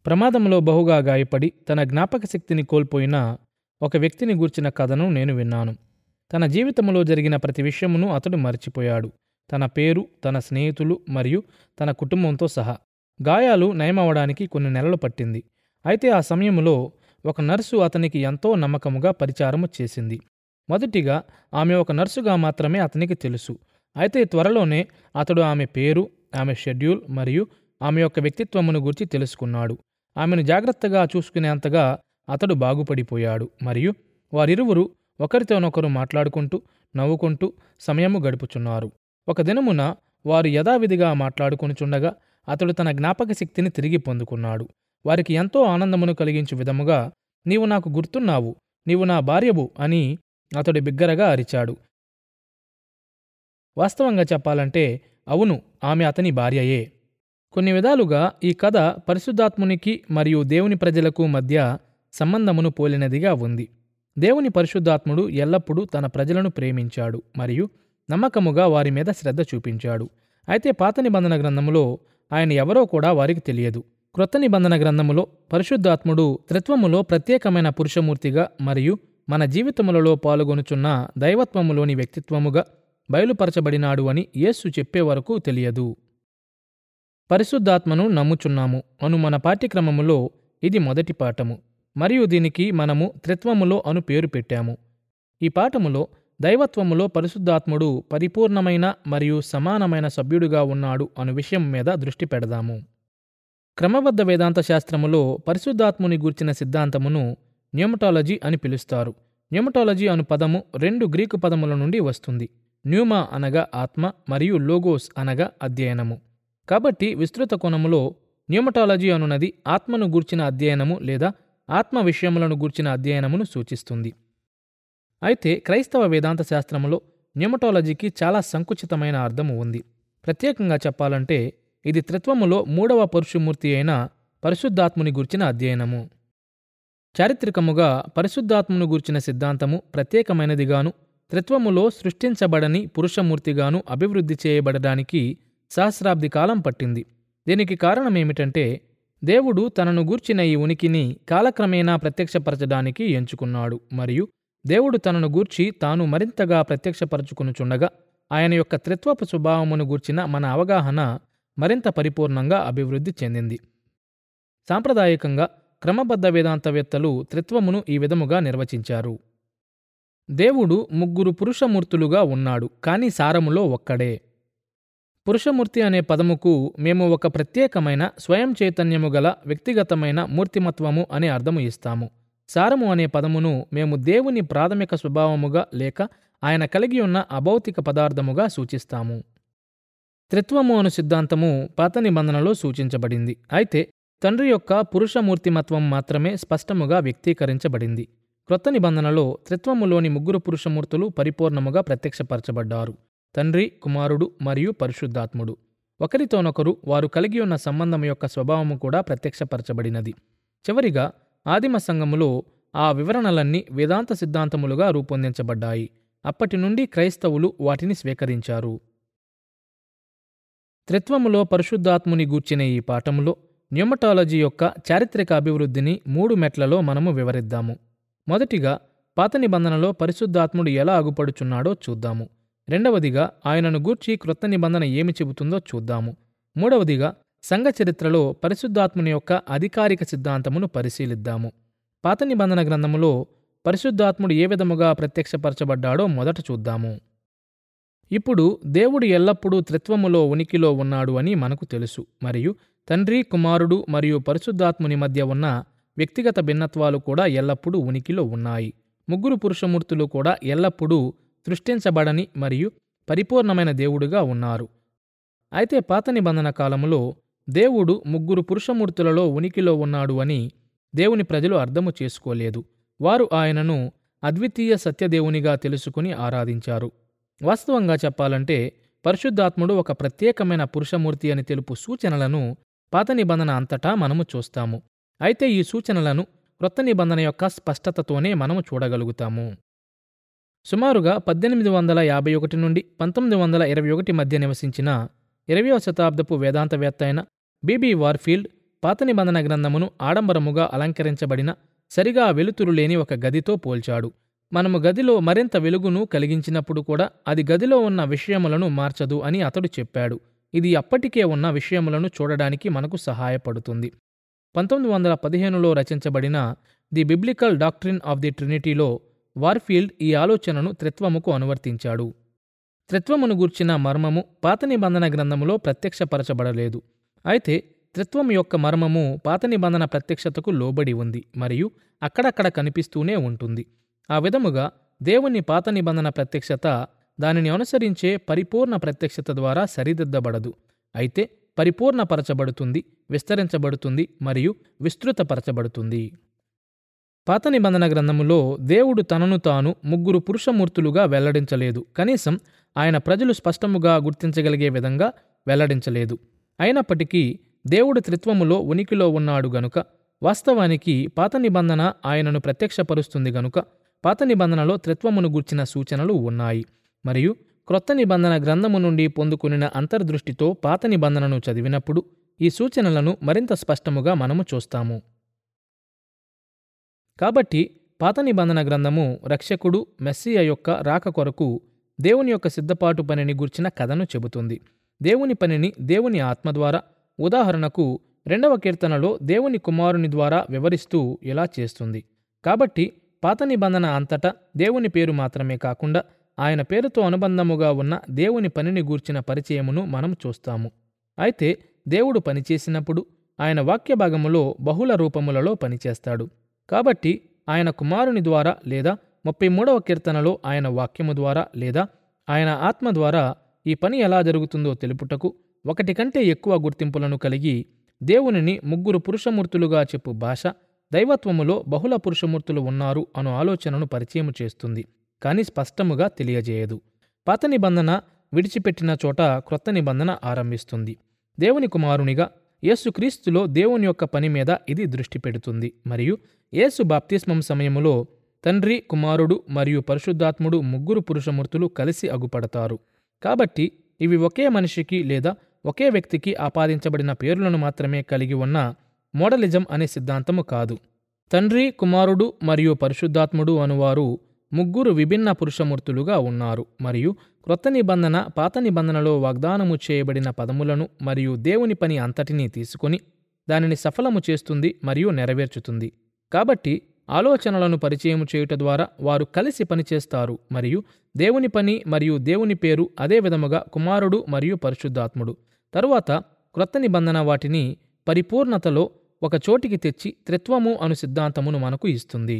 ప్రమాదంలో బహుగా గాయపడి తన జ్ఞాపక శక్తిని కోల్పోయిన ఒక వ్యక్తిని గూర్చిన కథను నేను విన్నాను తన జీవితంలో జరిగిన ప్రతి విషయమును అతడు మర్చిపోయాడు తన పేరు తన స్నేహితులు మరియు తన కుటుంబంతో సహా గాయాలు నయమవడానికి కొన్ని నెలలు పట్టింది అయితే ఆ సమయంలో ఒక నర్సు అతనికి ఎంతో నమ్మకముగా పరిచారము చేసింది మొదటిగా ఆమె ఒక నర్సుగా మాత్రమే అతనికి తెలుసు అయితే త్వరలోనే అతడు ఆమె పేరు ఆమె షెడ్యూల్ మరియు ఆమె యొక్క వ్యక్తిత్వమును గురించి తెలుసుకున్నాడు ఆమెను జాగ్రత్తగా చూసుకునేంతగా అతడు బాగుపడిపోయాడు మరియు వారిరువురు ఒకరితోనొకరు మాట్లాడుకుంటూ నవ్వుకుంటూ సమయము గడుపుచున్నారు ఒక దినమున వారు యథావిధిగా మాట్లాడుకొనుచుండగా అతడు తన జ్ఞాపక శక్తిని తిరిగి పొందుకున్నాడు వారికి ఎంతో ఆనందమును కలిగించు విధముగా నీవు నాకు గుర్తున్నావు నీవు నా భార్యవు అని అతడు బిగ్గరగా అరిచాడు వాస్తవంగా చెప్పాలంటే అవును ఆమె అతని భార్యయే కొన్ని విధాలుగా ఈ కథ పరిశుద్ధాత్మునికి మరియు దేవుని ప్రజలకు మధ్య సంబంధమును పోలినదిగా ఉంది దేవుని పరిశుద్ధాత్ముడు ఎల్లప్పుడూ తన ప్రజలను ప్రేమించాడు మరియు నమ్మకముగా వారి మీద శ్రద్ధ చూపించాడు అయితే పాత నిబంధన గ్రంథములో ఆయన ఎవరో కూడా వారికి తెలియదు క్రొత్త నిబంధన గ్రంథములో పరిశుద్ధాత్ముడు త్రిత్వములో ప్రత్యేకమైన పురుషమూర్తిగా మరియు మన జీవితములలో పాల్గొనుచున్న దైవత్వములోని వ్యక్తిత్వముగా బయలుపరచబడినాడు అని యేసు చెప్పే వరకు తెలియదు పరిశుద్ధాత్మను నమ్ముచున్నాము అను మన పాఠ్యక్రమములో ఇది మొదటి పాఠము మరియు దీనికి మనము త్రిత్వములో అను పేరు పెట్టాము ఈ పాఠములో దైవత్వములో పరిశుద్ధాత్ముడు పరిపూర్ణమైన మరియు సమానమైన సభ్యుడిగా ఉన్నాడు అను విషయం మీద దృష్టి పెడదాము క్రమబద్ధ వేదాంత శాస్త్రములో పరిశుద్ధాత్ముని గూర్చిన సిద్ధాంతమును న్యూమటాలజీ అని పిలుస్తారు న్యూమటాలజీ అను పదము రెండు గ్రీకు పదముల నుండి వస్తుంది న్యూమా అనగా ఆత్మ మరియు లోగోస్ అనగా అధ్యయనము కాబట్టి విస్తృత కోణములో న్యూమటాలజీ అనునది ఆత్మను గూర్చిన అధ్యయనము లేదా ఆత్మ విషయములను గూర్చిన అధ్యయనమును సూచిస్తుంది అయితే క్రైస్తవ వేదాంత శాస్త్రములో న్యూమటాలజీకి చాలా సంకుచితమైన అర్థము ఉంది ప్రత్యేకంగా చెప్పాలంటే ఇది త్రిత్వములో మూడవ పరుషుమూర్తి అయిన పరిశుద్ధాత్ముని గూర్చిన అధ్యయనము చారిత్రకముగా పరిశుద్ధాత్మను గూర్చిన సిద్ధాంతము ప్రత్యేకమైనదిగాను త్రిత్వములో సృష్టించబడని పురుషమూర్తిగాను అభివృద్ధి చేయబడడానికి సహస్రాబ్ది కాలం పట్టింది దీనికి కారణమేమిటంటే దేవుడు తనను గూర్చిన ఈ ఉనికిని కాలక్రమేణా ప్రత్యక్షపరచడానికి ఎంచుకున్నాడు మరియు దేవుడు తనను గూర్చి తాను మరింతగా ప్రత్యక్షపరచుకునుచుండగా ఆయన యొక్క త్రిత్వపు స్వభావమును గూర్చిన మన అవగాహన మరింత పరిపూర్ణంగా అభివృద్ధి చెందింది సాంప్రదాయకంగా క్రమబద్ధ వేదాంతవేత్తలు త్రిత్వమును ఈ విధముగా నిర్వచించారు దేవుడు ముగ్గురు పురుషమూర్తులుగా ఉన్నాడు కానీ సారములో ఒక్కడే పురుషమూర్తి అనే పదముకు మేము ఒక ప్రత్యేకమైన స్వయం చైతన్యము గల వ్యక్తిగతమైన మూర్తిమత్వము అనే అర్థము ఇస్తాము సారము అనే పదమును మేము దేవుని ప్రాథమిక స్వభావముగా లేక ఆయన కలిగి ఉన్న అభౌతిక పదార్థముగా సూచిస్తాము త్రిత్వము అను సిద్ధాంతము పాత నిబంధనలో సూచించబడింది అయితే తండ్రి యొక్క పురుషమూర్తిమత్వం మాత్రమే స్పష్టముగా వ్యక్తీకరించబడింది క్రొత్త నిబంధనలో త్రిత్వములోని ముగ్గురు పురుషమూర్తులు పరిపూర్ణముగా ప్రత్యక్షపరచబడ్డారు తండ్రి కుమారుడు మరియు పరిశుద్ధాత్ముడు ఒకరితోనొకరు వారు కలిగి ఉన్న సంబంధం యొక్క స్వభావము కూడా ప్రత్యక్షపరచబడినది చివరిగా ఆదిమ సంఘములో ఆ వివరణలన్నీ వేదాంత సిద్ధాంతములుగా రూపొందించబడ్డాయి అప్పటి నుండి క్రైస్తవులు వాటిని స్వీకరించారు త్రిత్వములో పరిశుద్ధాత్ముని గూర్చిన ఈ పాఠములో న్యూమటాలజీ యొక్క చారిత్రక అభివృద్ధిని మూడు మెట్లలో మనము వివరిద్దాము మొదటిగా పాత నిబంధనలో పరిశుద్ధాత్ముడు ఎలా అగుపడుచున్నాడో చూద్దాము రెండవదిగా ఆయనను గూర్చి క్రొత్త నిబంధన ఏమి చెబుతుందో చూద్దాము మూడవదిగా సంఘ చరిత్రలో పరిశుద్ధాత్ముని యొక్క అధికారిక సిద్ధాంతమును పరిశీలిద్దాము పాత నిబంధన గ్రంథములో పరిశుద్ధాత్ముడు ఏ విధముగా ప్రత్యక్షపరచబడ్డాడో మొదట చూద్దాము ఇప్పుడు దేవుడు ఎల్లప్పుడూ త్రిత్వములో ఉనికిలో ఉన్నాడు అని మనకు తెలుసు మరియు తండ్రి కుమారుడు మరియు పరిశుద్ధాత్ముని మధ్య ఉన్న వ్యక్తిగత భిన్నత్వాలు కూడా ఎల్లప్పుడూ ఉనికిలో ఉన్నాయి ముగ్గురు పురుషమూర్తులు కూడా ఎల్లప్పుడూ సృష్టించబడని మరియు పరిపూర్ణమైన దేవుడుగా ఉన్నారు అయితే పాత నిబంధన కాలములో దేవుడు ముగ్గురు పురుషమూర్తులలో ఉనికిలో ఉన్నాడు అని దేవుని ప్రజలు అర్థము చేసుకోలేదు వారు ఆయనను అద్వితీయ సత్యదేవునిగా తెలుసుకుని ఆరాధించారు వాస్తవంగా చెప్పాలంటే పరిశుద్ధాత్ముడు ఒక ప్రత్యేకమైన పురుషమూర్తి అని తెలుపు సూచనలను పాత నిబంధన అంతటా మనము చూస్తాము అయితే ఈ సూచనలను క్రొత్త నిబంధన యొక్క స్పష్టతతోనే మనము చూడగలుగుతాము సుమారుగా పద్దెనిమిది వందల యాభై ఒకటి నుండి పంతొమ్మిది వందల ఇరవై ఒకటి మధ్య నివసించిన ఇరవయవ శతాబ్దపు వేదాంతవేత్త అయిన బీబీ వార్ఫీల్డ్ పాత నిబంధన గ్రంథమును ఆడంబరముగా అలంకరించబడిన సరిగా వెలుతురు లేని ఒక గదితో పోల్చాడు మనము గదిలో మరింత వెలుగును కలిగించినప్పుడు కూడా అది గదిలో ఉన్న విషయములను మార్చదు అని అతడు చెప్పాడు ఇది అప్పటికే ఉన్న విషయములను చూడడానికి మనకు సహాయపడుతుంది పంతొమ్మిది వందల పదిహేనులో రచించబడిన the biblical doctrine of the ట్రినిటీలో వార్ఫీల్డ్ ఈ ఆలోచనను త్రిత్వముకు అనువర్తించాడు త్రిత్వమును గూర్చిన మర్మము పాత నిబంధన గ్రంథములో ప్రత్యక్షపరచబడలేదు అయితే త్రిత్వం యొక్క మర్మము పాత నిబంధన ప్రత్యక్షతకు లోబడి ఉంది మరియు అక్కడక్కడ కనిపిస్తూనే ఉంటుంది ఆ విధముగా దేవుని పాత నిబంధన ప్రత్యక్షత దానిని అనుసరించే పరిపూర్ణ ప్రత్యక్షత ద్వారా సరిదిద్దబడదు అయితే పరిపూర్ణపరచబడుతుంది విస్తరించబడుతుంది మరియు విస్తృతపరచబడుతుంది పాత నిబంధన గ్రంథములో దేవుడు తనను తాను ముగ్గురు పురుషమూర్తులుగా వెల్లడించలేదు కనీసం ఆయన ప్రజలు స్పష్టముగా గుర్తించగలిగే విధంగా వెల్లడించలేదు అయినప్పటికీ దేవుడు త్రిత్వములో ఉనికిలో ఉన్నాడు గనుక వాస్తవానికి పాత నిబంధన ఆయనను ప్రత్యక్షపరుస్తుంది గనుక పాత నిబంధనలో త్రిత్వమును గూర్చిన సూచనలు ఉన్నాయి మరియు క్రొత్త నిబంధన గ్రంథము నుండి పొందుకునిన అంతర్దృష్టితో పాత నిబంధనను చదివినప్పుడు ఈ సూచనలను మరింత స్పష్టముగా మనము చూస్తాము కాబట్టి పాత నిబంధన గ్రంథము రక్షకుడు మెస్సియ యొక్క రాక కొరకు దేవుని యొక్క సిద్ధపాటు పనిని గుర్చిన కథను చెబుతుంది దేవుని పనిని దేవుని ఆత్మ ద్వారా ఉదాహరణకు రెండవ కీర్తనలో దేవుని కుమారుని ద్వారా వివరిస్తూ ఇలా చేస్తుంది కాబట్టి పాత నిబంధన అంతటా దేవుని పేరు మాత్రమే కాకుండా ఆయన పేరుతో అనుబంధముగా ఉన్న దేవుని పనిని గూర్చిన పరిచయమును మనం చూస్తాము అయితే దేవుడు పనిచేసినప్పుడు ఆయన వాక్య భాగములో బహుళ రూపములలో పనిచేస్తాడు కాబట్టి ఆయన కుమారుని ద్వారా లేదా ముప్పై మూడవ కీర్తనలో ఆయన వాక్యము ద్వారా లేదా ఆయన ఆత్మ ద్వారా ఈ పని ఎలా జరుగుతుందో తెలుపుటకు ఒకటి కంటే ఎక్కువ గుర్తింపులను కలిగి దేవునిని ముగ్గురు పురుషమూర్తులుగా చెప్పు భాష దైవత్వములో బహుళ పురుషమూర్తులు ఉన్నారు అను ఆలోచనను పరిచయం చేస్తుంది కానీ స్పష్టముగా తెలియజేయదు పాత నిబంధన విడిచిపెట్టిన చోట క్రొత్త నిబంధన ఆరంభిస్తుంది దేవుని కుమారునిగా యేసుక్రీస్తులో దేవుని యొక్క పని మీద ఇది దృష్టి పెడుతుంది మరియు యేసు బాప్తిస్మం సమయములో తండ్రి కుమారుడు మరియు పరిశుద్ధాత్ముడు ముగ్గురు పురుషమూర్తులు కలిసి అగుపడతారు కాబట్టి ఇవి ఒకే మనిషికి లేదా ఒకే వ్యక్తికి ఆపాదించబడిన పేర్లను మాత్రమే కలిగి ఉన్న మోడలిజం అనే సిద్ధాంతము కాదు తండ్రి కుమారుడు మరియు పరిశుద్ధాత్ముడు అనువారు ముగ్గురు విభిన్న పురుషమూర్తులుగా ఉన్నారు మరియు క్రొత్త నిబంధన పాత నిబంధనలో వాగ్దానము చేయబడిన పదములను మరియు దేవుని పని అంతటినీ తీసుకొని దానిని సఫలము చేస్తుంది మరియు నెరవేర్చుతుంది కాబట్టి ఆలోచనలను పరిచయం చేయుట ద్వారా వారు కలిసి పనిచేస్తారు మరియు దేవుని పని మరియు దేవుని పేరు అదే విధముగా కుమారుడు మరియు పరిశుద్ధాత్ముడు తరువాత క్రొత్త నిబంధన వాటిని పరిపూర్ణతలో ఒక చోటికి తెచ్చి త్రిత్వము అను సిద్ధాంతమును మనకు ఇస్తుంది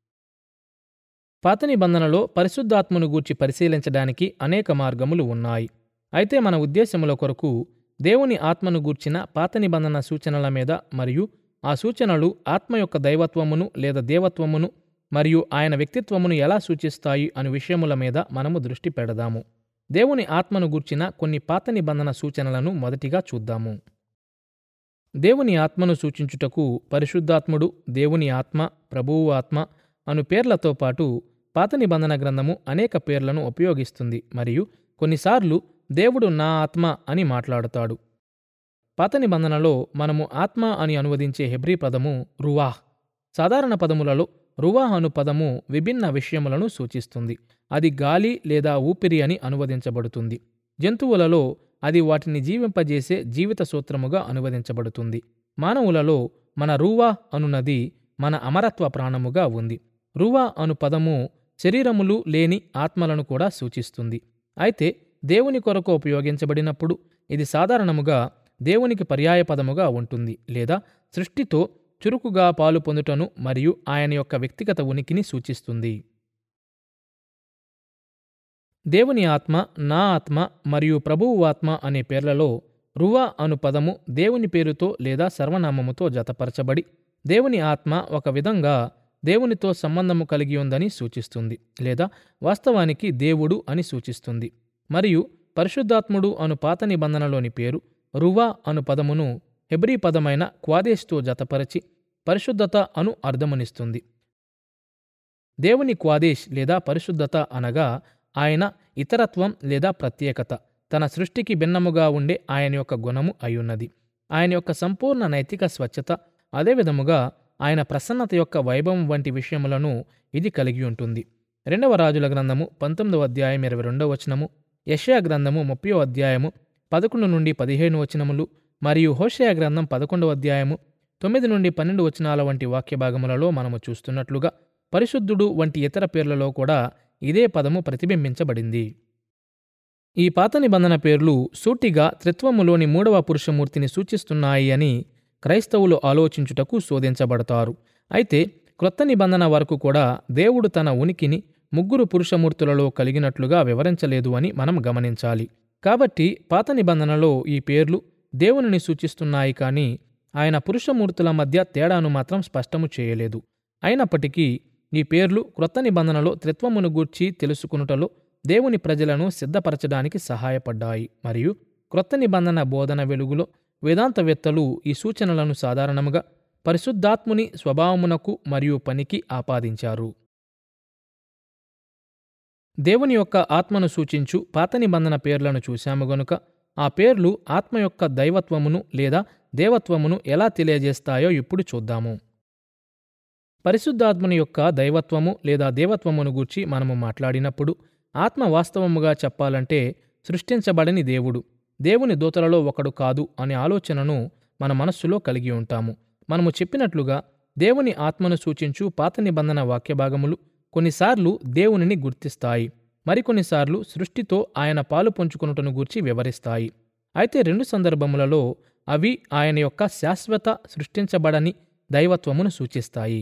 పాత నిబంధనలో పరిశుద్ధాత్మను గూర్చి పరిశీలించడానికి అనేక మార్గములు ఉన్నాయి అయితే మన ఉద్దేశముల కొరకు దేవుని ఆత్మను గూర్చిన పాత నిబంధన సూచనల మీద మరియు ఆ సూచనలు ఆత్మ యొక్క దైవత్వమును లేదా దేవత్వమును మరియు ఆయన వ్యక్తిత్వమును ఎలా సూచిస్తాయి అను విషయముల మీద మనము దృష్టి పెడదాము దేవుని ఆత్మను గూర్చిన కొన్ని పాత నిబంధన సూచనలను మొదటిగా చూద్దాము దేవుని ఆత్మను సూచించుటకు పరిశుద్ధాత్ముడు దేవుని ఆత్మ ప్రభువు ఆత్మ అను పేర్లతో పాటు పాత నిబంధన గ్రంథము అనేక పేర్లను ఉపయోగిస్తుంది మరియు కొన్నిసార్లు దేవుడు నా ఆత్మ అని మాట్లాడుతాడు పాత నిబంధనలో మనము ఆత్మ అని అనువదించే హెబ్రీ పదము రువాహ్ సాధారణ పదములలో రువాహ్ అను పదము విభిన్న విషయములను సూచిస్తుంది అది గాలి లేదా ఊపిరి అని అనువదించబడుతుంది జంతువులలో అది వాటిని జీవింపజేసే జీవిత సూత్రముగా అనువదించబడుతుంది మానవులలో మన రూవా అనున్నది మన అమరత్వ ప్రాణముగా ఉంది రువా అను పదము శరీరములు లేని ఆత్మలను కూడా సూచిస్తుంది అయితే దేవుని కొరకు ఉపయోగించబడినప్పుడు ఇది సాధారణముగా దేవునికి పర్యాయపదముగా ఉంటుంది లేదా సృష్టితో చురుకుగా పాలు పొందుటను మరియు ఆయన యొక్క వ్యక్తిగత ఉనికిని సూచిస్తుంది దేవుని ఆత్మ నా ఆత్మ మరియు ప్రభువు ఆత్మ అనే పేర్లలో రువా అను పదము దేవుని పేరుతో లేదా సర్వనామముతో జతపరచబడి దేవుని ఆత్మ ఒక విధంగా దేవునితో సంబంధము కలిగి ఉందని సూచిస్తుంది లేదా వాస్తవానికి దేవుడు అని సూచిస్తుంది మరియు పరిశుద్ధాత్ముడు అను పాత నిబంధనలోని పేరు రువా అను పదమును హెబ్రీ పదమైన క్వాదేష్తో జతపరచి పరిశుద్ధత అను అర్థమునిస్తుంది దేవుని క్వాదేశ్ లేదా పరిశుద్ధత అనగా ఆయన ఇతరత్వం లేదా ప్రత్యేకత తన సృష్టికి భిన్నముగా ఉండే ఆయన యొక్క గుణము అయ్యున్నది ఆయన యొక్క సంపూర్ణ నైతిక స్వచ్ఛత అదేవిధముగా ఆయన ప్రసన్నత యొక్క వైభవం వంటి విషయములను ఇది కలిగి ఉంటుంది రెండవ రాజుల గ్రంథము పంతొమ్మిదవ అధ్యాయం ఇరవై రెండవ వచనము యషయా గ్రంథము ముప్పయో అధ్యాయము పదకొండు నుండి పదిహేను వచనములు మరియు హోషయా గ్రంథం పదకొండవ అధ్యాయము తొమ్మిది నుండి పన్నెండు వచనాల వంటి వాక్య భాగములలో మనము చూస్తున్నట్లుగా పరిశుద్ధుడు వంటి ఇతర పేర్లలో కూడా ఇదే పదము ప్రతిబింబించబడింది ఈ పాత నిబంధన పేర్లు సూటిగా త్రిత్వములోని మూడవ పురుషమూర్తిని సూచిస్తున్నాయి అని క్రైస్తవులు ఆలోచించుటకు శోధించబడతారు అయితే క్రొత్త నిబంధన వరకు కూడా దేవుడు తన ఉనికిని ముగ్గురు పురుషమూర్తులలో కలిగినట్లుగా వివరించలేదు అని మనం గమనించాలి కాబట్టి పాత నిబంధనలో ఈ పేర్లు దేవునిని సూచిస్తున్నాయి కానీ ఆయన పురుషమూర్తుల మధ్య తేడాను మాత్రం స్పష్టము చేయలేదు అయినప్పటికీ ఈ పేర్లు క్రొత్త నిబంధనలో త్రిత్వమును గూర్చి తెలుసుకునుటలో దేవుని ప్రజలను సిద్ధపరచడానికి సహాయపడ్డాయి మరియు క్రొత్త నిబంధన బోధన వెలుగులో వేదాంతవేత్తలు ఈ సూచనలను సాధారణముగా పరిశుద్ధాత్ముని స్వభావమునకు మరియు పనికి ఆపాదించారు దేవుని యొక్క ఆత్మను సూచించు పాత నిబంధన పేర్లను చూశాము గనుక ఆ పేర్లు ఆత్మ యొక్క దైవత్వమును లేదా దేవత్వమును ఎలా తెలియజేస్తాయో ఇప్పుడు చూద్దాము పరిశుద్ధాత్మని యొక్క దైవత్వము లేదా దేవత్వమును గూర్చి మనము మాట్లాడినప్పుడు ఆత్మ వాస్తవముగా చెప్పాలంటే సృష్టించబడని దేవుడు దేవుని దూతలలో ఒకడు కాదు అనే ఆలోచనను మన మనస్సులో కలిగి ఉంటాము మనము చెప్పినట్లుగా దేవుని ఆత్మను సూచించు పాత నిబంధన వాక్యభాగములు కొన్నిసార్లు దేవునిని గుర్తిస్తాయి మరికొన్నిసార్లు సృష్టితో ఆయన పాలు పంచుకొనుటను గూర్చి వివరిస్తాయి అయితే రెండు సందర్భములలో అవి ఆయన యొక్క శాశ్వత సృష్టించబడని దైవత్వమును సూచిస్తాయి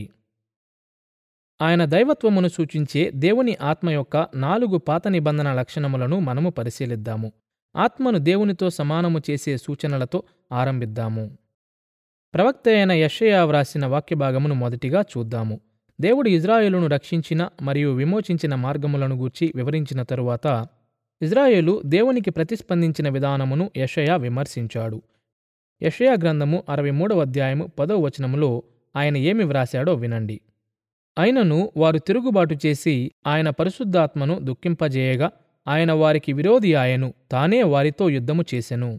ఆయన దైవత్వమును సూచించే దేవుని ఆత్మ యొక్క నాలుగు పాత నిబంధన లక్షణములను మనము పరిశీలిద్దాము ఆత్మను దేవునితో సమానము చేసే సూచనలతో ఆరంభిద్దాము ప్రవక్త అయిన యషయా వ్రాసిన వాక్యభాగమును మొదటిగా చూద్దాము దేవుడు ఇజ్రాయేలును రక్షించిన మరియు విమోచించిన మార్గములను గూర్చి వివరించిన తరువాత ఇజ్రాయేలు దేవునికి ప్రతిస్పందించిన విధానమును యషయా విమర్శించాడు యషయా గ్రంథము అరవై మూడవ అధ్యాయము పదవ వచనములో ఆయన ఏమి వ్రాశాడో వినండి అయినను వారు తిరుగుబాటు చేసి ఆయన పరిశుద్ధాత్మను దుఃఖింపజేయగా ఆయన వారికి విరోధి ఆయను తానే వారితో యుద్ధము చేసెను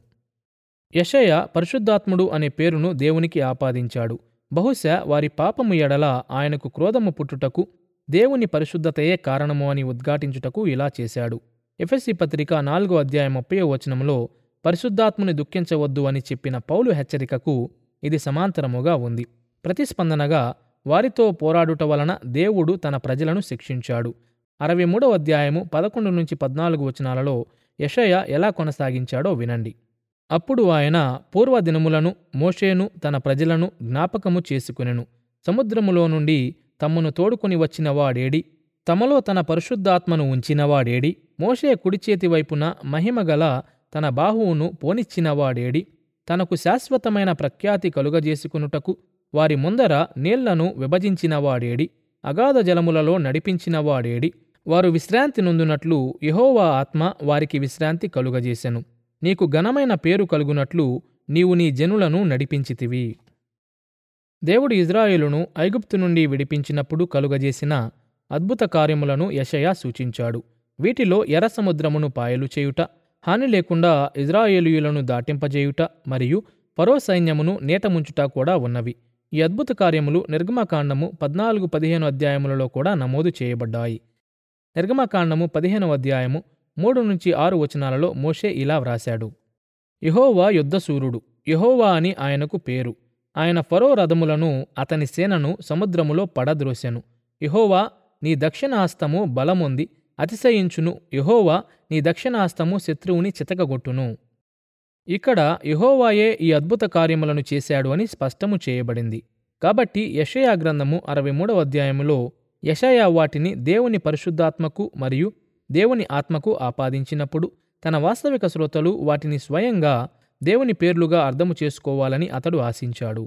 యషయ పరిశుద్ధాత్ముడు అనే పేరును దేవునికి ఆపాదించాడు బహుశా వారి పాపము ఎడల ఆయనకు క్రోధము పుట్టుటకు దేవుని పరిశుద్ధతయే కారణము అని ఉద్ఘాటించుటకు ఇలా చేశాడు ఎఫ్ఎస్సి పత్రిక నాలుగో అధ్యాయం ముప్పై వచనములో పరిశుద్ధాత్ముని దుఃఖించవద్దు అని చెప్పిన పౌలు హెచ్చరికకు ఇది సమాంతరముగా ఉంది ప్రతిస్పందనగా వారితో పోరాడుట వలన దేవుడు తన ప్రజలను శిక్షించాడు అరవై మూడవ అధ్యాయము పదకొండు నుంచి పద్నాలుగు వచనాలలో యషయ ఎలా కొనసాగించాడో వినండి అప్పుడు ఆయన పూర్వదినములను మోషేను తన ప్రజలను జ్ఞాపకము చేసుకునెను సముద్రములో నుండి తమ్మును తోడుకొని వచ్చిన వాడేడి తమలో తన పరిశుద్ధాత్మను ఉంచినవాడేడి మోషే కుడిచేతి వైపున మహిమగల తన బాహువును పోనిచ్చినవాడేడి తనకు శాశ్వతమైన ప్రఖ్యాతి కలుగజేసుకునుటకు వారి ముందర నీళ్లను విభజించినవాడేడి అగాధ జలములలో నడిపించినవాడేడి వారు విశ్రాంతి నొందునట్లు యెహోవా ఆత్మ వారికి విశ్రాంతి కలుగజేసెను నీకు ఘనమైన పేరు కలుగునట్లు నీవు నీ జనులను నడిపించితివి దేవుడు ఇజ్రాయేలును ఐగుప్తు నుండి విడిపించినప్పుడు కలుగజేసిన అద్భుత కార్యములను యషయా సూచించాడు వీటిలో ఎర్ర సముద్రమును పాయలు చేయుట హాని లేకుండా ఇజ్రాయేలీయులను దాటింపజేయుట మరియు ఫరో సైన్యమును నేటముంచుట కూడా ఉన్నవి ఈ అద్భుత కార్యములు నిర్గమకాండము పద్నాలుగు పదిహేను అధ్యాయములలో కూడా నమోదు చేయబడ్డాయి నిర్గమకాండము పదిహేనవ అధ్యాయము మూడు నుంచి ఆరు వచనాలలో మోషే ఇలా వ్రాశాడు యహోవా యుద్ధసూరుడు యహోవా అని ఆయనకు పేరు ఆయన ఫరో రథములను అతని సేనను సముద్రములో పడద్రోసెను యహోవా నీ దక్షిణాస్తము బలముంది అతిశయించును యహోవా నీ దక్షిణాస్తము శత్రువుని చితకగొట్టును ఇక్కడ యహోవాయే ఈ అద్భుత కార్యములను చేశాడు అని స్పష్టము చేయబడింది కాబట్టి యషయా గ్రంథము అరవై మూడవ అధ్యాయములో యషయా వాటిని దేవుని పరిశుద్ధాత్మకు మరియు దేవుని ఆత్మకు ఆపాదించినప్పుడు తన వాస్తవిక శ్రోతలు వాటిని స్వయంగా దేవుని పేర్లుగా అర్థము చేసుకోవాలని అతడు ఆశించాడు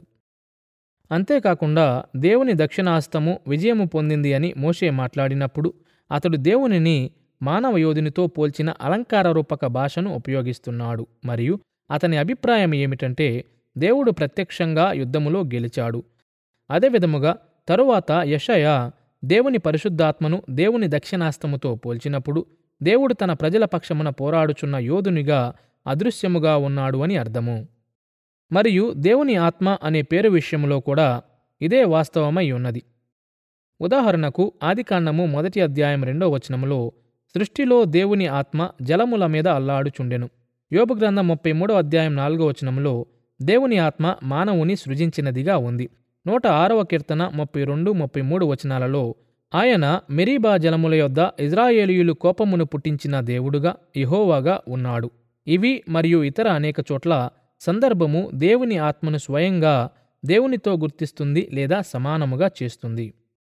అంతేకాకుండా దేవుని దక్షిణాస్తము విజయము పొందింది అని మోషే మాట్లాడినప్పుడు అతడు దేవునిని మానవ యోధునితో పోల్చిన అలంకార రూపక భాషను ఉపయోగిస్తున్నాడు మరియు అతని అభిప్రాయం ఏమిటంటే దేవుడు ప్రత్యక్షంగా యుద్ధములో గెలిచాడు అదేవిధముగా తరువాత యషయ దేవుని పరిశుద్ధాత్మను దేవుని దక్షిణాస్తముతో పోల్చినప్పుడు దేవుడు తన ప్రజల పక్షమున పోరాడుచున్న యోధునిగా అదృశ్యముగా ఉన్నాడు అని అర్థము మరియు దేవుని ఆత్మ అనే పేరు విషయంలో కూడా ఇదే వాస్తవమై ఉన్నది ఉదాహరణకు ఆదికాండము మొదటి అధ్యాయం రెండో వచనములో సృష్టిలో దేవుని ఆత్మ జలముల మీద అల్లాడుచుండెను యోబు గ్రంథం ముప్పై మూడో అధ్యాయం నాలుగో వచనములో దేవుని ఆత్మ మానవుని సృజించినదిగా ఉంది నూట ఆరవ కీర్తన ముప్పై రెండు ముప్పై మూడు వచనాలలో ఆయన మెరీబా జలముల యొద్ద ఇజ్రాయేలీయులు కోపమును పుట్టించిన దేవుడుగా ఇహోవాగా ఉన్నాడు ఇవి మరియు ఇతర అనేక చోట్ల సందర్భము దేవుని ఆత్మను స్వయంగా దేవునితో గుర్తిస్తుంది లేదా సమానముగా చేస్తుంది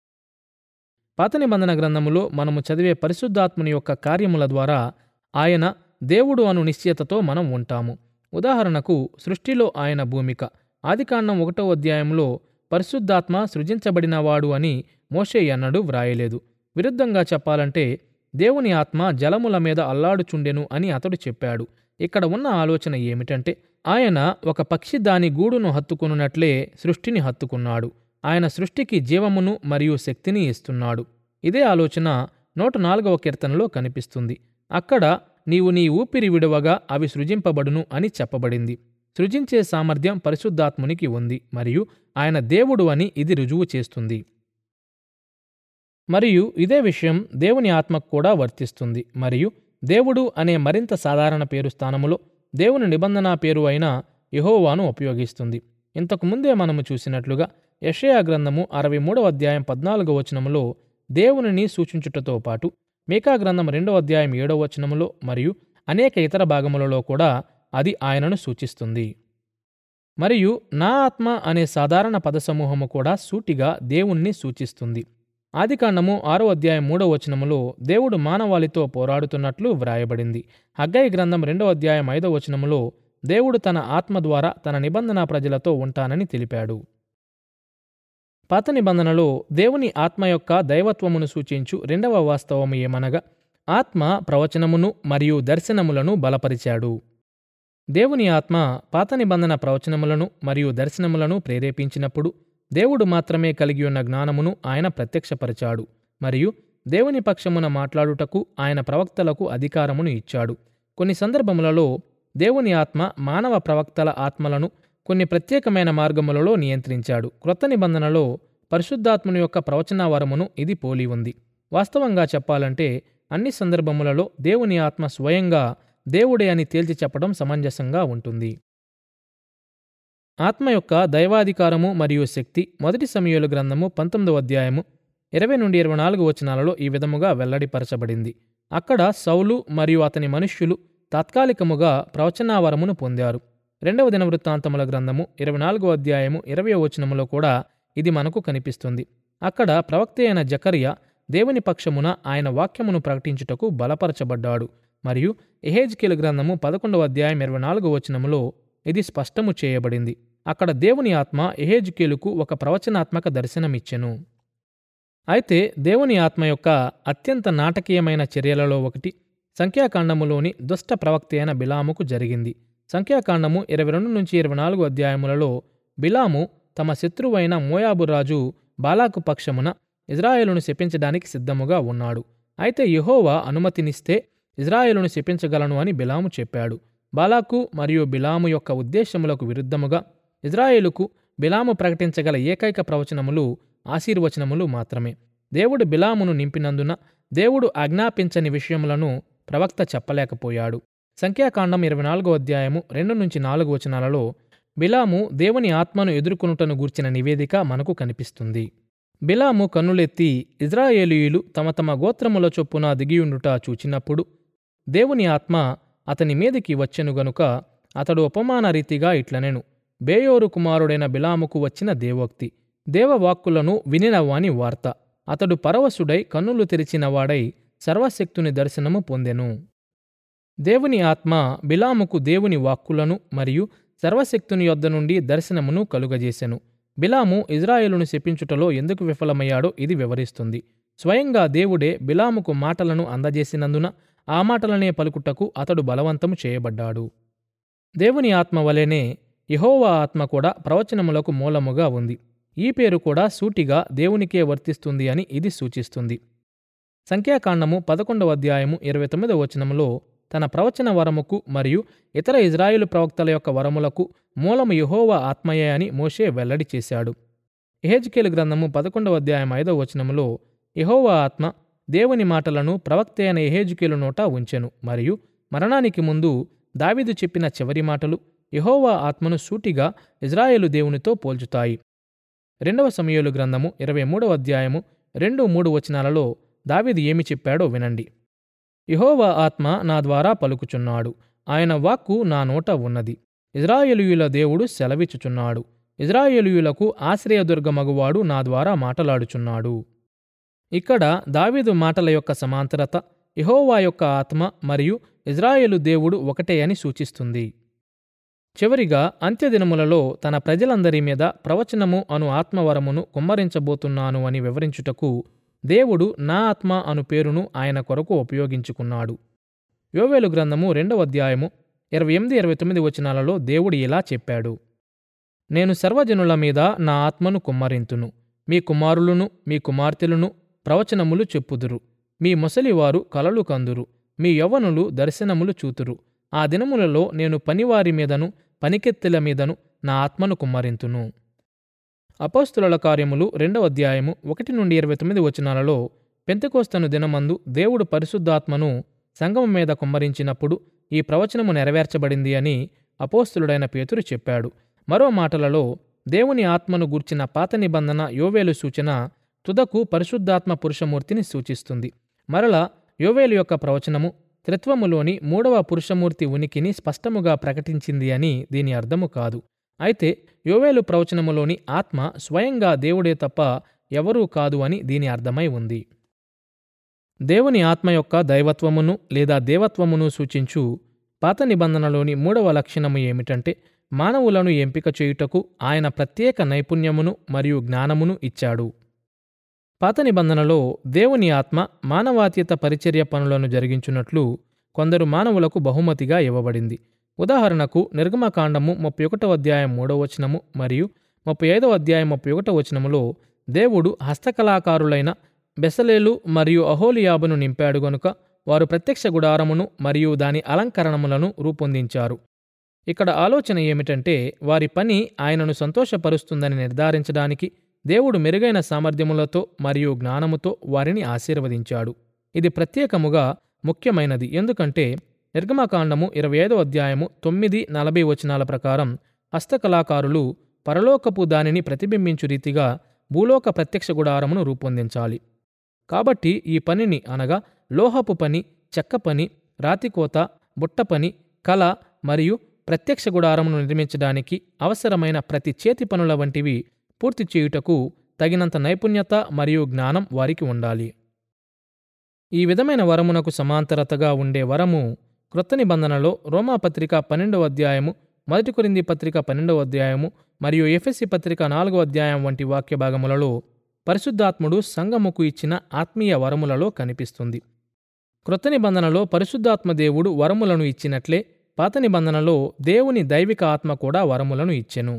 పాత నిబంధన గ్రంథములో మనము చదివే పరిశుద్ధాత్మని యొక్క కార్యముల ద్వారా ఆయన దేవుడు అను నిశ్చయతతో మనం ఉంటాము ఉదాహరణకు సృష్టిలో ఆయన భూమిక ఆదికాండం ఒకటో అధ్యాయంలో పరిశుద్ధాత్మ సృజించబడినవాడు అని మోషే అన్నడు వ్రాయలేదు విరుద్ధంగా చెప్పాలంటే దేవుని ఆత్మ జలముల మీద అల్లాడుచుండెను అని అతడు చెప్పాడు ఇక్కడ ఉన్న ఆలోచన ఏమిటంటే ఆయన ఒక పక్షి దాని గూడును హత్తుకున్నట్లే సృష్టిని హత్తుకున్నాడు ఆయన సృష్టికి జీవమును మరియు శక్తిని ఇస్తున్నాడు ఇదే ఆలోచన నూట నాలుగవ కీర్తనలో కనిపిస్తుంది అక్కడ నీవు నీ ఊపిరి విడవగా అవి సృజింపబడును అని చెప్పబడింది సృజించే సామర్థ్యం పరిశుద్ధాత్మునికి ఉంది మరియు ఆయన దేవుడు అని ఇది రుజువు చేస్తుంది మరియు ఇదే విషయం దేవుని ఆత్మకు కూడా వర్తిస్తుంది మరియు దేవుడు అనే మరింత సాధారణ పేరు స్థానములో దేవుని నిబంధన పేరు అయిన యెహోవాను ఉపయోగిస్తుంది ఇంతకు ముందే మనము చూసినట్లుగా యెషయా గ్రంథము అరవై మూడవ అధ్యాయం పద్నాలుగో వచనములో దేవునిని సూచించుటతో పాటు మీకా గ్రంథం రెండవ అధ్యాయం ఏడవ వచనములో మరియు అనేక ఇతర భాగములలో కూడా అది ఆయనను సూచిస్తుంది మరియు నా ఆత్మ అనే సాధారణ పదసమూహము కూడా సూటిగా దేవుణ్ణి సూచిస్తుంది ఆదికాండము ఆరో అధ్యాయం మూడో వచనములో దేవుడు మానవాళితో పోరాడుతున్నట్లు వ్రాయబడింది హగ్గయి గ్రంథం రెండో అధ్యాయం ఐదో వచనములో దేవుడు తన ఆత్మ ద్వారా తన నిబంధన ప్రజలతో ఉంటానని తెలిపాడు పాత నిబంధనలో దేవుని ఆత్మ యొక్క దైవత్వమును సూచించు రెండవ వాస్తవము ఏమనగా ఆత్మ ప్రవచనమును మరియు దర్శనములను బలపరిచాడు దేవుని ఆత్మ పాత నిబంధన ప్రవచనములను మరియు దర్శనములను ప్రేరేపించినప్పుడు దేవుడు మాత్రమే కలిగి ఉన్న జ్ఞానమును ఆయన ప్రత్యక్షపరిచాడు మరియు దేవుని పక్షమున మాట్లాడుటకు ఆయన ప్రవక్తలకు అధికారమును ఇచ్చాడు కొన్ని సందర్భములలో దేవుని ఆత్మ మానవ ప్రవక్తల ఆత్మలను కొన్ని ప్రత్యేకమైన మార్గములలో నియంత్రించాడు క్రొత్త నిబంధనలో పరిశుద్ధాత్మను యొక్క ప్రవచన వరమును ఇది పోలి ఉంది వాస్తవంగా చెప్పాలంటే అన్ని సందర్భములలో దేవుని ఆత్మ స్వయంగా దేవుడే అని తేల్చి చెప్పడం సమంజసంగా ఉంటుంది ఆత్మ యొక్క దైవాధికారము మరియు శక్తి మొదటి సమయాలు గ్రంథము పంతొమ్మిదవ అధ్యాయము ఇరవై నుండి ఇరవై నాలుగు వచనాలలో ఈ విధముగా వెల్లడిపరచబడింది అక్కడ సౌలు మరియు అతని మనుష్యులు తాత్కాలికముగా ప్రవచనావరమును పొందారు రెండవ దిన వృత్తాంతముల గ్రంథము ఇరవై నాలుగో అధ్యాయము ఇరవై వచనములో కూడా ఇది మనకు కనిపిస్తుంది అక్కడ ప్రవక్త అయిన జకర్య దేవుని పక్షమున ఆయన వాక్యమును ప్రకటించుటకు బలపరచబడ్డాడు మరియు ఎహేజ్కేల్ గ్రంథము పదకొండవ అధ్యాయం ఇరవై నాలుగో వచనములో ఇది స్పష్టము చేయబడింది అక్కడ దేవుని ఆత్మ ఎహేజ్కేలుకు ఒక ప్రవచనాత్మక దర్శనమిచ్చెను అయితే దేవుని ఆత్మ యొక్క అత్యంత నాటకీయమైన చర్యలలో ఒకటి సంఖ్యాకాండములోని దుష్ట ప్రవక్త అయిన బిలాముకు జరిగింది సంఖ్యాకాండము ఇరవై రెండు నుంచి ఇరవై నాలుగు అధ్యాయములలో బిలాము తమ శత్రువైన మోయాబు రాజు బాలాకు పక్షమున ఇజ్రాయేలును శపించడానికి సిద్ధముగా ఉన్నాడు అయితే యెహోవా అనుమతినిస్తే ఇజ్రాయేలును శపించగలను అని బిలాము చెప్పాడు బాలాకు మరియు బిలాము యొక్క ఉద్దేశములకు విరుద్ధముగా ఇజ్రాయేలుకు బిలాము ప్రకటించగల ఏకైక ప్రవచనములు ఆశీర్వచనములు మాత్రమే దేవుడు బిలామును నింపినందున దేవుడు ఆజ్ఞాపించని విషయములను ప్రవక్త చెప్పలేకపోయాడు సంఖ్యాకాండం ఇరవై నాలుగో అధ్యాయము రెండు నుంచి నాలుగు వచనాలలో బిలాము దేవుని ఆత్మను ఎదుర్కొనుటను గూర్చిన నివేదిక మనకు కనిపిస్తుంది బిలాము కన్నులెత్తి ఇజ్రాయేలీయులు తమ తమ గోత్రముల చొప్పున దిగియుండుట చూచినప్పుడు దేవుని ఆత్మ అతని మీదికి వచ్చెను గనుక అతడు ఉపమాన రీతిగా ఇట్లనెను బేయోరు కుమారుడైన బిలాముకు వచ్చిన దేవోక్తి దేవవాక్కులను వినినవాని వార్త అతడు పరవశుడై కన్నులు తెరిచిన వాడై సర్వశక్తుని దర్శనము పొందెను దేవుని ఆత్మ బిలాముకు దేవుని వాక్కులను మరియు సర్వశక్తుని యొద్ద నుండి దర్శనమును కలుగజేసెను బిలాము ఇజ్రాయేలును శపించుటలో ఎందుకు విఫలమయ్యాడో ఇది వివరిస్తుంది స్వయంగా దేవుడే బిలాముకు మాటలను అందజేసినందున ఆ మాటలనే పలుకుటకు అతడు బలవంతము చేయబడ్డాడు దేవుని ఆత్మ వలెనే యెహోవా ఆత్మ కూడా ప్రవచనములకు మూలముగా ఉంది ఈ పేరు కూడా సూటిగా దేవునికే వర్తిస్తుంది అని ఇది సూచిస్తుంది సంఖ్యాకాండము పదకొండవ అధ్యాయము ఇరవై తొమ్మిదవ వచనములో తన ప్రవచన వరముకు మరియు ఇతర ఇజ్రాయేలు ప్రవక్తల యొక్క వరములకు మూలము యెహోవా ఆత్మయే అని మోషే వెల్లడి చేశాడు ఎహెజ్కేలు గ్రంథము పదకొండవ అధ్యాయం ఐదవ వచనములో యెహోవా ఆత్మ దేవుని మాటలను ప్రవక్త అయిన ఎహెజ్కేలు నోట ఉంచెను మరియు మరణానికి ముందు దావీదు చెప్పిన చివరి మాటలు యెహోవా ఆత్మను సూటిగా ఇజ్రాయేలు దేవునితో పోల్చుతాయి రెండవ సమయలు గ్రంథము ఇరవై మూడవ అధ్యాయము రెండు మూడు వచనాలలో దావీదు ఏమి చెప్పాడో వినండి యెహోవా ఆత్మ నా ద్వారా పలుకుచున్నాడు ఆయన వాక్కు నా నోట ఉన్నది ఇజ్రాయేలీయుల దేవుడు సెలవిచ్చుచున్నాడు ఇజ్రాయేలీయులకు ఆశ్రయదుర్గమగువాడు నా ద్వారా మాటలాడుచున్నాడు ఇక్కడ దావీదు మాటల యొక్క సమాంతరత యెహోవా యొక్క ఆత్మ మరియు ఇజ్రాయేలు దేవుడు ఒకటే అని సూచిస్తుంది చివరిగా అంత్యదినములలో తన ప్రజలందరి మీద ప్రవచనము అను ఆత్మవరమును కుమ్మరించబోతున్నాను అని వివరించుటకు దేవుడు నా ఆత్మ అను పేరును ఆయన కొరకు ఉపయోగించుకున్నాడు యోవేలు గ్రంథము రెండవ అధ్యాయము ఇరవై ఎనిమిది ఇరవై తొమ్మిది వచనాలలో దేవుడు ఇలా చెప్పాడు నేను సర్వజనుల మీద నా ఆత్మను కుమ్మరింతును మీ కుమారులను మీ కుమార్తెలను ప్రవచనములు చెప్పుదురు మీ ముసలివారు కలలు కందురు మీ యవ్వనులు దర్శనములు చూతురు ఆ దినములలో నేను పనివారి మీదను పనికెత్తెల మీదను నా ఆత్మను కుమ్మరింతును అపోస్తుల కార్యములు రెండవ అధ్యాయము ఒకటి నుండి ఇరవై తొమ్మిది వచనాలలో పెంతకోస్తను దినమందు దేవుడు పరిశుద్ధాత్మను సంగమం మీద కుమ్మరించినప్పుడు ఈ ప్రవచనము నెరవేర్చబడింది అని అపోస్తులుడైన పేతురు చెప్పాడు మరో మాటలలో దేవుని ఆత్మను గూర్చిన పాత నిబంధన యోవేలు సూచన తుదకు పరిశుద్ధాత్మ పురుషమూర్తిని సూచిస్తుంది మరల యోవేలు యొక్క ప్రవచనము త్రిత్వములోని మూడవ పురుషమూర్తి ఉనికిని స్పష్టముగా ప్రకటించింది అని దీని అర్థము కాదు అయితే యోవేలు ప్రవచనములోని ఆత్మ స్వయంగా దేవుడే తప్ప ఎవరూ కాదు అని దీని అర్థమై ఉంది దేవుని ఆత్మ యొక్క దైవత్వమును లేదా దేవత్వమును సూచించు పాత నిబంధనలోని మూడవ లక్షణము ఏమిటంటే మానవులను ఎంపిక చేయుటకు ఆయన ప్రత్యేక నైపుణ్యమును మరియు జ్ఞానమును ఇచ్చాడు పాత నిబంధనలో దేవుని ఆత్మ మానవాతీత పరిచర్య పనులను జరిగించున్నట్లు కొందరు మానవులకు బహుమతిగా ఇవ్వబడింది ఉదాహరణకు నిర్గమకాండము ముప్పై ఒకటవ అధ్యాయం మూడవ వచనము మరియు ముప్పై ఐదవ అధ్యాయం ముప్పై ఒకటవ వచనములో దేవుడు హస్తకళాకారులైన బెసలేలు మరియు అహోలియాబును నింపాడు గనుక వారు ప్రత్యక్ష గుడారమును మరియు దాని అలంకరణములను రూపొందించారు ఇక్కడ ఆలోచన ఏమిటంటే వారి పని ఆయనను సంతోషపరుస్తుందని నిర్ధారించడానికి దేవుడు మెరుగైన సామర్థ్యములతో మరియు జ్ఞానముతో వారిని ఆశీర్వదించాడు ఇది ప్రత్యేకముగా ముఖ్యమైనది ఎందుకంటే నిర్గమకాండము ఇరవై ఐదో అధ్యాయము తొమ్మిది నలభై వచనాల ప్రకారం హస్తకళాకారులు పరలోకపు దానిని ప్రతిబింబించు రీతిగా భూలోక ప్రత్యక్ష గుడారమును రూపొందించాలి కాబట్టి ఈ పనిని అనగా లోహపు పని చెక్క పని రాతికోత బుట్ట పని కళ మరియు ప్రత్యక్ష గుడారమును నిర్మించడానికి అవసరమైన ప్రతి చేతి పనుల వంటివి పూర్తి చేయుటకు తగినంత నైపుణ్యత మరియు జ్ఞానం వారికి ఉండాలి ఈ విధమైన వరమునకు సమాంతరతగా ఉండే వరము క్రొత్త నిబంధనలో రోమాపత్రిక పన్నెండవ అధ్యాయము మొదటి కొరింది పత్రిక పన్నెండవ అధ్యాయము మరియు ఎఫ్ఎస్సి పత్రిక నాలుగవ అధ్యాయం వంటి వాక్య భాగములలో పరిశుద్ధాత్ముడు సంగముకు ఇచ్చిన ఆత్మీయ వరములలో కనిపిస్తుంది క్రొత్త నిబంధనలో పరిశుద్ధాత్మ దేవుడు వరములను ఇచ్చినట్లే పాత నిబంధనలో దేవుని దైవిక ఆత్మ కూడా వరములను ఇచ్చెను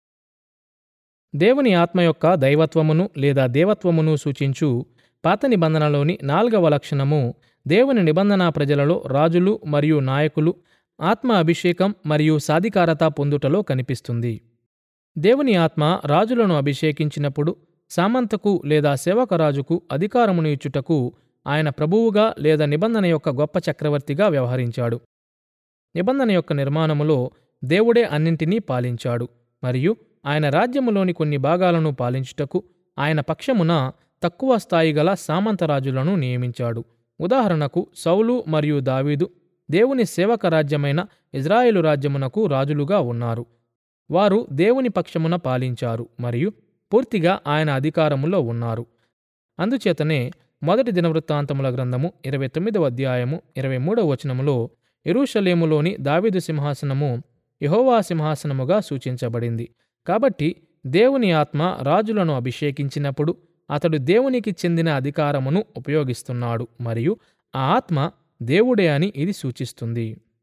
దేవుని ఆత్మ యొక్క దైవత్వమును లేదా దేవత్వమును సూచించు పాత నిబంధనలోని నాల్గవ లక్షణము దేవుని నిబంధన ప్రజలలో రాజులు మరియు నాయకులు ఆత్మ అభిషేకం మరియు సాధికారత పొందుటలో కనిపిస్తుంది దేవుని ఆత్మ రాజులను అభిషేకించినప్పుడు సామంతకు లేదా సేవకరాజుకు అధికారమును ఇచ్చుటకు ఆయన ప్రభువుగా లేదా నిబంధన యొక్క గొప్ప చక్రవర్తిగా వ్యవహరించాడు నిబంధన యొక్క నిర్మాణములో దేవుడే అన్నింటినీ పాలించాడు మరియు ఆయన రాజ్యములోని కొన్ని భాగాలను పాలించుటకు ఆయన పక్షమున తక్కువ స్థాయి గల సామంతరాజులను నియమించాడు ఉదాహరణకు సౌలు మరియు దావీదు దేవుని సేవక రాజ్యమైన ఇజ్రాయేలు రాజ్యమునకు రాజులుగా ఉన్నారు వారు దేవుని పక్షమున పాలించారు మరియు పూర్తిగా ఆయన అధికారములో ఉన్నారు అందుచేతనే మొదటి దినవృత్తాంతముల గ్రంథము ఇరవై తొమ్మిదవ అధ్యాయము ఇరవై మూడవ వచనములో ఎరూషలేములోని దావీదు సింహాసనము యెహోవా సింహాసనముగా సూచించబడింది కాబట్టి దేవుని ఆత్మ రాజులను అభిషేకించినప్పుడు అతడు దేవునికి చెందిన అధికారమును ఉపయోగిస్తున్నాడు మరియు ఆ ఆత్మ దేవుడే అని ఇది సూచిస్తుంది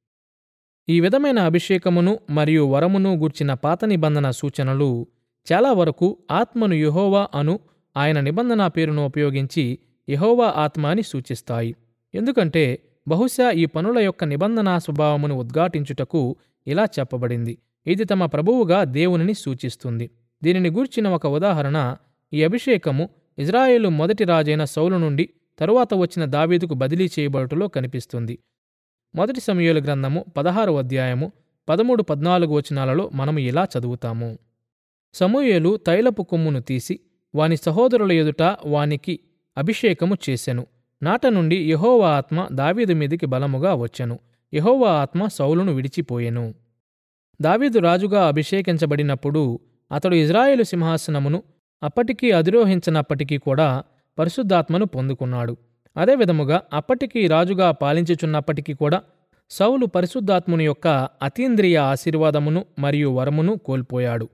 ఈ విధమైన అభిషేకమును మరియు వరమును గూర్చిన పాత నిబంధన సూచనలు చాలా వరకు ఆత్మను యెహోవా అను ఆయన నిబంధన పేరును ఉపయోగించి యెహోవా ఆత్మ అని సూచిస్తాయి ఎందుకంటే బహుశా ఈ పనుల యొక్క నిబంధనా స్వభావమును ఉద్ఘాటించుటకు ఇలా చెప్పబడింది ఇది తమ ప్రభువుగా దేవునిని సూచిస్తుంది దీనిని గూర్చిన ఒక ఉదాహరణ ఈ అభిషేకము ఇజ్రాయేలు మొదటి రాజైన సౌలు నుండి తరువాత వచ్చిన దావీదుకు బదిలీ చేయబడుటలో కనిపిస్తుంది మొదటి సమయాల గ్రంథము పదహారు అధ్యాయము పదమూడు పద్నాలుగు వచనాలలో మనము ఇలా చదువుతాము సమూయేలు తైలపు కొమ్మును తీసి వాని సహోదరుల ఎదుట వానికి అభిషేకము చేసెను నాట నుండి యెహోవా ఆత్మ దావీదు మీదికి బలముగా వచ్చెను యెహోవా ఆత్మ సౌలును విడిచిపోయెను దావీదు రాజుగా అభిషేకించబడినప్పుడు అతడు ఇజ్రాయేలు సింహాసనమును అప్పటికీ అధిరోహించనప్పటికీ కూడా పరిశుద్ధాత్మను పొందుకున్నాడు అదేవిధముగా అప్పటికీ రాజుగా పాలించుచున్నప్పటికీ కూడా సౌలు పరిశుద్ధాత్ముని యొక్క అతీంద్రియ ఆశీర్వాదమును మరియు వరమును కోల్పోయాడు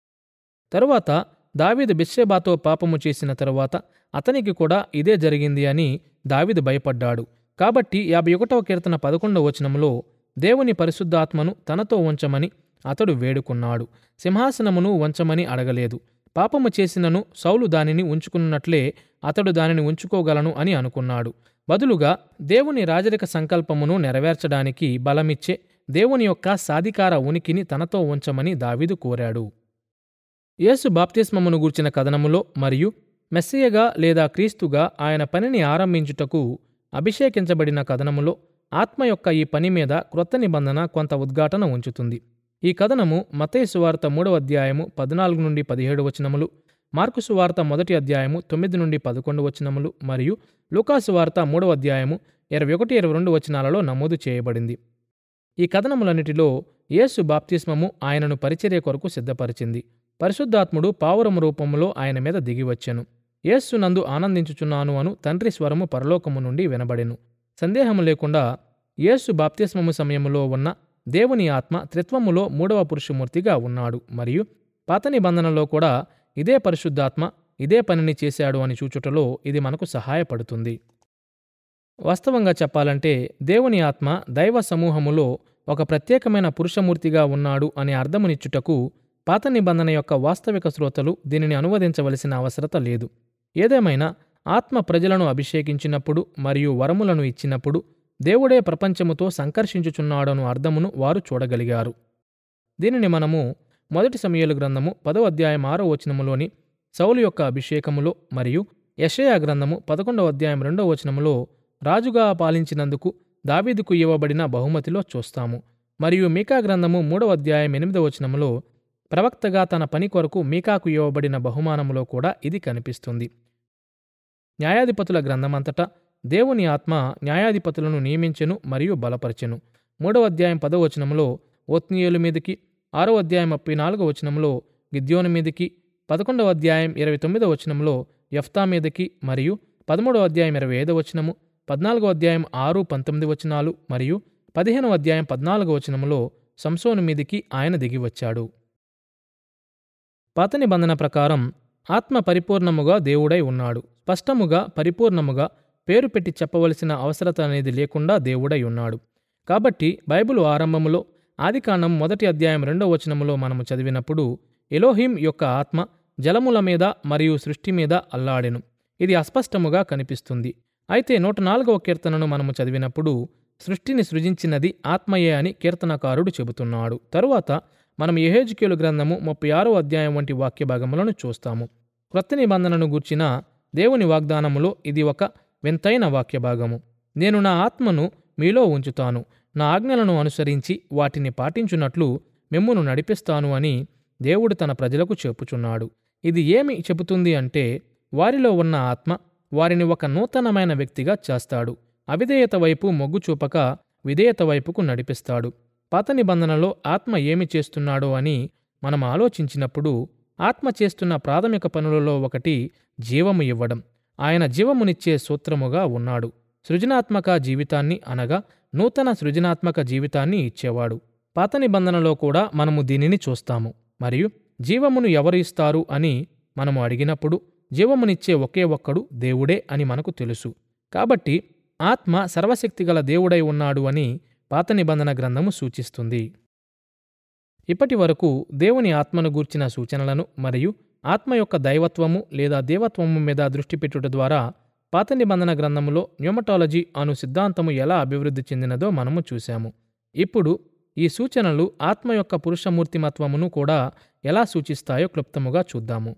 తరువాత దావీదు బిస్షెబాతో పాపము చేసిన తరువాత అతనికి కూడా ఇదే జరిగింది అని దావీదు భయపడ్డాడు కాబట్టి యాభై ఒకటవ కీర్తన పదకొండవ వచనంలో దేవుని పరిశుద్ధాత్మను తనతో ఉంచమని అతడు వేడుకున్నాడు సింహాసనమును ఉంచమని అడగలేదు పాపము చేసినను సౌలు దానిని ఉంచుకున్నట్లే అతడు దానిని ఉంచుకోగలను అని అనుకున్నాడు బదులుగా దేవుని రాజరిక సంకల్పమును నెరవేర్చడానికి బలమిచ్చే దేవుని యొక్క సాధికార ఉనికిని తనతో ఉంచమని దావీదు కోరాడు యేసు బాప్తిస్మమును గూర్చిన కథనములో మరియు మెస్సియగా లేదా క్రీస్తుగా ఆయన పనిని ఆరంభించుటకు అభిషేకించబడిన కథనములో ఆత్మ యొక్క ఈ పని మీద క్రొత్త నిబంధన కొంత ఉద్ఘాటన ఉంచుతుంది ఈ కథనము మతేసు సువార్త మూడవ అధ్యాయము పద్నాలుగు నుండి పదిహేడు వచనములు మార్కు సువార్త మొదటి అధ్యాయము తొమ్మిది నుండి పదకొండు వచనములు మరియు లూకాసు వార్త మూడవ అధ్యాయము ఇరవై ఒకటి ఇరవై రెండు వచనాలలో నమోదు చేయబడింది ఈ కథనములన్నిటిలో యేసు బాప్తిస్మము ఆయనను పరిచర్య కొరకు సిద్ధపరిచింది పరిశుద్ధాత్ముడు పావురము రూపములో ఆయన మీద దిగివచ్చెను యేస్సు నందు ఆనందించుచున్నాను అను తండ్రి స్వరము పరలోకము నుండి వినబడెను సందేహము లేకుండా యేసు బాప్తిస్మము సమయములో ఉన్న దేవుని ఆత్మ త్రిత్వములో మూడవ పురుషమూర్తిగా ఉన్నాడు మరియు పాత నిబంధనలో కూడా ఇదే పరిశుద్ధాత్మ ఇదే పనిని చేశాడు అని చూచుటలో ఇది మనకు సహాయపడుతుంది వాస్తవంగా చెప్పాలంటే దేవుని ఆత్మ దైవ సమూహములో ఒక ప్రత్యేకమైన పురుషమూర్తిగా ఉన్నాడు అనే అర్థమునిచ్చుటకు పాత నిబంధన యొక్క వాస్తవిక శ్రోతలు దీనిని అనువదించవలసిన అవసరత లేదు ఏదేమైనా ఆత్మ ప్రజలను అభిషేకించినప్పుడు మరియు వరములను ఇచ్చినప్పుడు దేవుడే ప్రపంచముతో సంకర్షించుచున్నాడను అర్థమును వారు చూడగలిగారు దీనిని మనము మొదటి సమయలు గ్రంథము పదవ అధ్యాయం ఆరో వచనములోని సౌలు యొక్క అభిషేకములో మరియు యషయా గ్రంథము పదకొండవ అధ్యాయం రెండవ వచనములో రాజుగా పాలించినందుకు దావీదుకు ఇవ్వబడిన బహుమతిలో చూస్తాము మరియు మీకా గ్రంథము మూడవ అధ్యాయం ఎనిమిదవ వచనములో ప్రవక్తగా తన పని కొరకు మీకాకు ఇవ్వబడిన బహుమానములో కూడా ఇది కనిపిస్తుంది న్యాయాధిపతుల గ్రంథమంతటా దేవుని ఆత్మ న్యాయాధిపతులను నియమించెను మరియు బలపరచెను మూడవ అధ్యాయం పదవ వచనములో ఓత్నీయుల మీదికి ఆరో అధ్యాయం ముప్పై నాలుగో వచనంలో గిద్యోను మీదికి పదకొండవ అధ్యాయం ఇరవై తొమ్మిదవ వచనంలో యఫ్తా మీదకి మరియు పదమూడవ అధ్యాయం ఇరవై ఐదవ వచనము పద్నాలుగో అధ్యాయం ఆరు పంతొమ్మిది వచనాలు మరియు పదిహేనవ అధ్యాయం పద్నాలుగో వచనములో సంసోను మీదికి ఆయన దిగివచ్చాడు పాత నిబంధన ప్రకారం ఆత్మ పరిపూర్ణముగా దేవుడై ఉన్నాడు స్పష్టముగా పరిపూర్ణముగా పేరు పెట్టి చెప్పవలసిన అవసరత అనేది లేకుండా దేవుడై ఉన్నాడు కాబట్టి బైబిలు ఆరంభములో ఆదికాండం మొదటి అధ్యాయం రెండవ వచనములో మనము చదివినప్పుడు ఎలోహిం యొక్క ఆత్మ జలముల మీద మరియు సృష్టి మీద అల్లాడెను ఇది అస్పష్టముగా కనిపిస్తుంది అయితే నూట నాలుగవ కీర్తనను మనము చదివినప్పుడు సృష్టిని సృజించినది ఆత్మయే అని కీర్తనకారుడు చెబుతున్నాడు తరువాత మనం యెహెజ్కేలు గ్రంథము ముప్పై ఆరో అధ్యాయం వంటి వాక్య భాగములను చూస్తాము క్రొత్త నిబంధనను గూర్చిన దేవుని వాగ్దానములో ఇది ఒక వింతైన వాక్య భాగము నేను నా ఆత్మను మీలో ఉంచుతాను నా ఆజ్ఞలను అనుసరించి వాటిని పాటించున్నట్లు మిమ్మును నడిపిస్తాను అని దేవుడు తన ప్రజలకు చెప్పుచున్నాడు ఇది ఏమి చెబుతుంది అంటే వారిలో ఉన్న ఆత్మ వారిని ఒక నూతనమైన వ్యక్తిగా చేస్తాడు అవిధేయత వైపు మొగ్గు చూపక విధేయత వైపుకు నడిపిస్తాడు పాత నిబంధనలో ఆత్మ ఏమి చేస్తున్నాడో అని మనం ఆలోచించినప్పుడు ఆత్మ చేస్తున్న ప్రాథమిక పనులలో ఒకటి జీవము ఇవ్వడం ఆయన జీవమునిచ్చే సూత్రముగా ఉన్నాడు సృజనాత్మక జీవితాన్ని అనగా నూతన సృజనాత్మక జీవితాన్ని ఇచ్చేవాడు పాత నిబంధనలో కూడా మనము దీనిని చూస్తాము మరియు జీవమును ఎవరు ఇస్తారు అని మనము అడిగినప్పుడు జీవమునిచ్చే ఒకే ఒక్కడు దేవుడే అని మనకు తెలుసు కాబట్టి ఆత్మ సర్వశక్తిగల దేవుడై ఉన్నాడు అని పాత నిబంధన గ్రంథము సూచిస్తుంది ఇప్పటి వరకు దేవుని ఆత్మను గూర్చిన సూచనలను మరియు ఆత్మ యొక్క దైవత్వము లేదా దేవత్వము మీద దృష్టి పెట్టుట ద్వారా పాత నిబంధన గ్రంథములో న్యూమటాలజీ అను సిద్ధాంతము ఎలా అభివృద్ధి చెందినదో మనము చూశాము ఇప్పుడు ఈ సూచనలు ఆత్మ యొక్క పురుషమూర్తిమత్వమును కూడా ఎలా సూచిస్తాయో క్లుప్తముగా చూద్దాము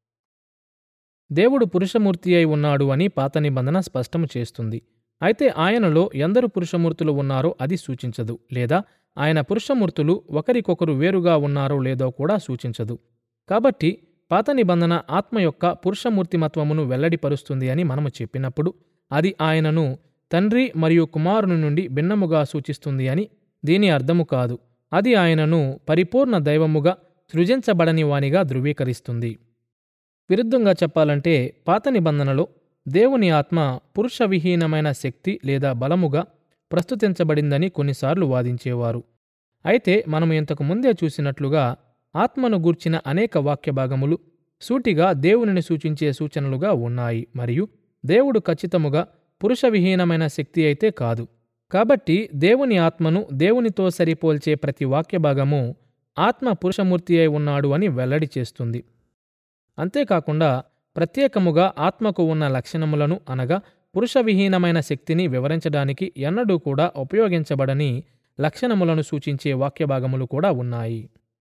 దేవుడు పురుషమూర్తి అయి ఉన్నాడు అని పాత నిబంధన స్పష్టము చేస్తుంది అయితే ఆయనలో ఎందరు పురుషమూర్తులు ఉన్నారో అది సూచించదు లేదా ఆయన పురుషమూర్తులు ఒకరికొకరు వేరుగా ఉన్నారో లేదో కూడా సూచించదు కాబట్టి పాత నిబంధన ఆత్మ యొక్క పురుషమూర్తిమత్వమును వెల్లడిపరుస్తుంది అని మనము చెప్పినప్పుడు అది ఆయనను తండ్రి మరియు కుమారుని నుండి భిన్నముగా సూచిస్తుంది అని దీని అర్థము కాదు అది ఆయనను పరిపూర్ణ దైవముగా సృజించబడని వానిగా ధృవీకరిస్తుంది విరుద్ధంగా చెప్పాలంటే పాత నిబంధనలో దేవుని ఆత్మ పురుష విహీనమైన శక్తి లేదా బలముగా ప్రస్తుతించబడిందని కొన్నిసార్లు వాదించేవారు అయితే మనము ఇంతకు ముందే చూసినట్లుగా ఆత్మను గూర్చిన అనేక వాక్య భాగములు సూటిగా దేవునిని సూచించే సూచనలుగా ఉన్నాయి మరియు దేవుడు ఖచ్చితముగా పురుష విహీనమైన శక్తి అయితే కాదు కాబట్టి దేవుని ఆత్మను దేవునితో సరిపోల్చే ప్రతి వాక్య భాగము ఆత్మ పురుషమూర్తి అయి ఉన్నాడు అని వెల్లడి చేస్తుంది అంతేకాకుండా ప్రత్యేకముగా ఆత్మకు ఉన్న లక్షణములను అనగా పురుష విహీనమైన శక్తిని వివరించడానికి ఎన్నడూ కూడా ఉపయోగించబడని లక్షణములను సూచించే వాక్యభాగములు కూడా ఉన్నాయి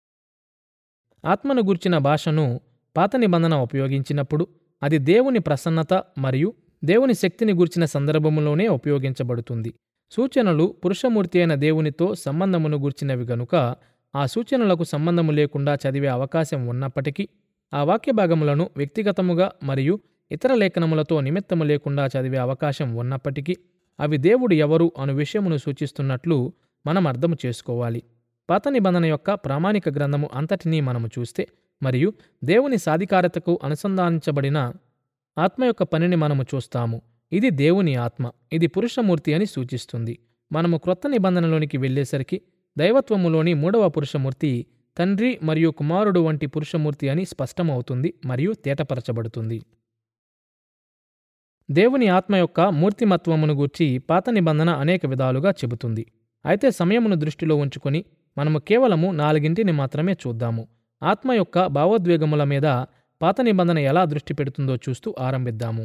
ఆత్మను గూర్చిన భాషను పాత నిబంధన ఉపయోగించినప్పుడు అది దేవుని ప్రసన్నత మరియు దేవుని శక్తిని గూర్చిన సందర్భములోనే ఉపయోగించబడుతుంది సూచనలు పురుషమూర్తి అయిన దేవునితో సంబంధమును గూర్చినవి గనుక ఆ సూచనలకు సంబంధము లేకుండా చదివే అవకాశం ఉన్నప్పటికీ ఆ వాక్య భాగములను వ్యక్తిగతముగా మరియు ఇతర లేఖనములతో నిమిత్తము లేకుండా చదివే అవకాశం ఉన్నప్పటికీ అవి దేవుడు ఎవరు అను విషయమును సూచిస్తున్నట్లు మనం అర్థము చేసుకోవాలి పాత నిబంధన యొక్క ప్రామాణిక గ్రంథము అంతటినీ మనము చూస్తే మరియు దేవుని సాధికారతకు అనుసంధానించబడిన ఆత్మ యొక్క పనిని మనము చూస్తాము ఇది దేవుని ఆత్మ ఇది పురుషమూర్తి అని సూచిస్తుంది మనము క్రొత్త నిబంధనలోనికి వెళ్ళేసరికి దైవత్వములోని మూడవ పురుషమూర్తి తండ్రి మరియు కుమారుడు వంటి పురుషమూర్తి అని స్పష్టమవుతుంది మరియు తేటపరచబడుతుంది దేవుని ఆత్మ యొక్క మూర్తిమత్వమును గూర్చి పాత నిబంధన అనేక విధాలుగా చెబుతుంది అయితే సమయమును దృష్టిలో ఉంచుకొని మనము కేవలము నాలుగింటిని మాత్రమే చూద్దాము ఆత్మ యొక్క భావోద్వేగముల మీద పాత నిబంధన ఎలా దృష్టి పెడుతుందో చూస్తూ ఆరంభిద్దాము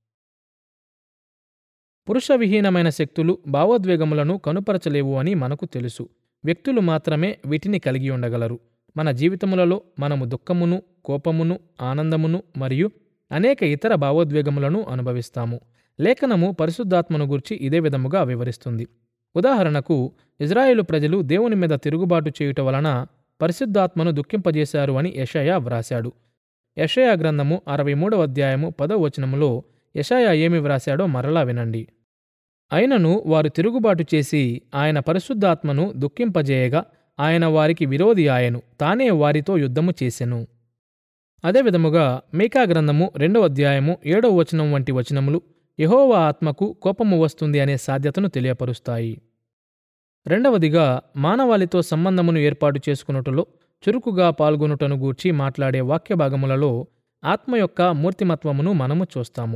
పురుష విహీనమైన శక్తులు భావోద్వేగములను కనుపరచలేవు అని మనకు తెలుసు వ్యక్తులు మాత్రమే వీటిని కలిగి ఉండగలరు మన జీవితములలో మనము దుఃఖమును కోపమును ఆనందమును మరియు అనేక ఇతర భావోద్వేగములను అనుభవిస్తాము లేఖనము పరిశుద్ధాత్మను గురించి ఇదే విధముగా వివరిస్తుంది ఉదాహరణకు ఇజ్రాయేలు ప్రజలు దేవుని మీద తిరుగుబాటు చేయుట వలన పరిశుద్ధాత్మను దుఃఖింపజేశారు అని యషయా వ్రాశాడు యషయా గ్రంథము అరవై మూడవ అధ్యాయము పదవ వచనములో యషయా ఏమి వ్రాశాడో మరలా వినండి అయినను వారు తిరుగుబాటు చేసి ఆయన పరిశుద్ధాత్మను దుఃఖింపజేయగా ఆయన వారికి విరోధి ఆయను తానే వారితో యుద్ధము చేసెను అదేవిధముగా మేకా గ్రంథము రెండవ అధ్యాయము ఏడవ వచనం వంటి వచనములు యహోవా ఆత్మకు కోపము వస్తుంది అనే సాధ్యతను తెలియపరుస్తాయి రెండవదిగా మానవాళితో సంబంధమును ఏర్పాటు చేసుకున్నట్టులో చురుకుగా పాల్గొనుటను గూర్చి మాట్లాడే వాక్య భాగములలో ఆత్మ యొక్క మూర్తిమత్వమును మనము చూస్తాము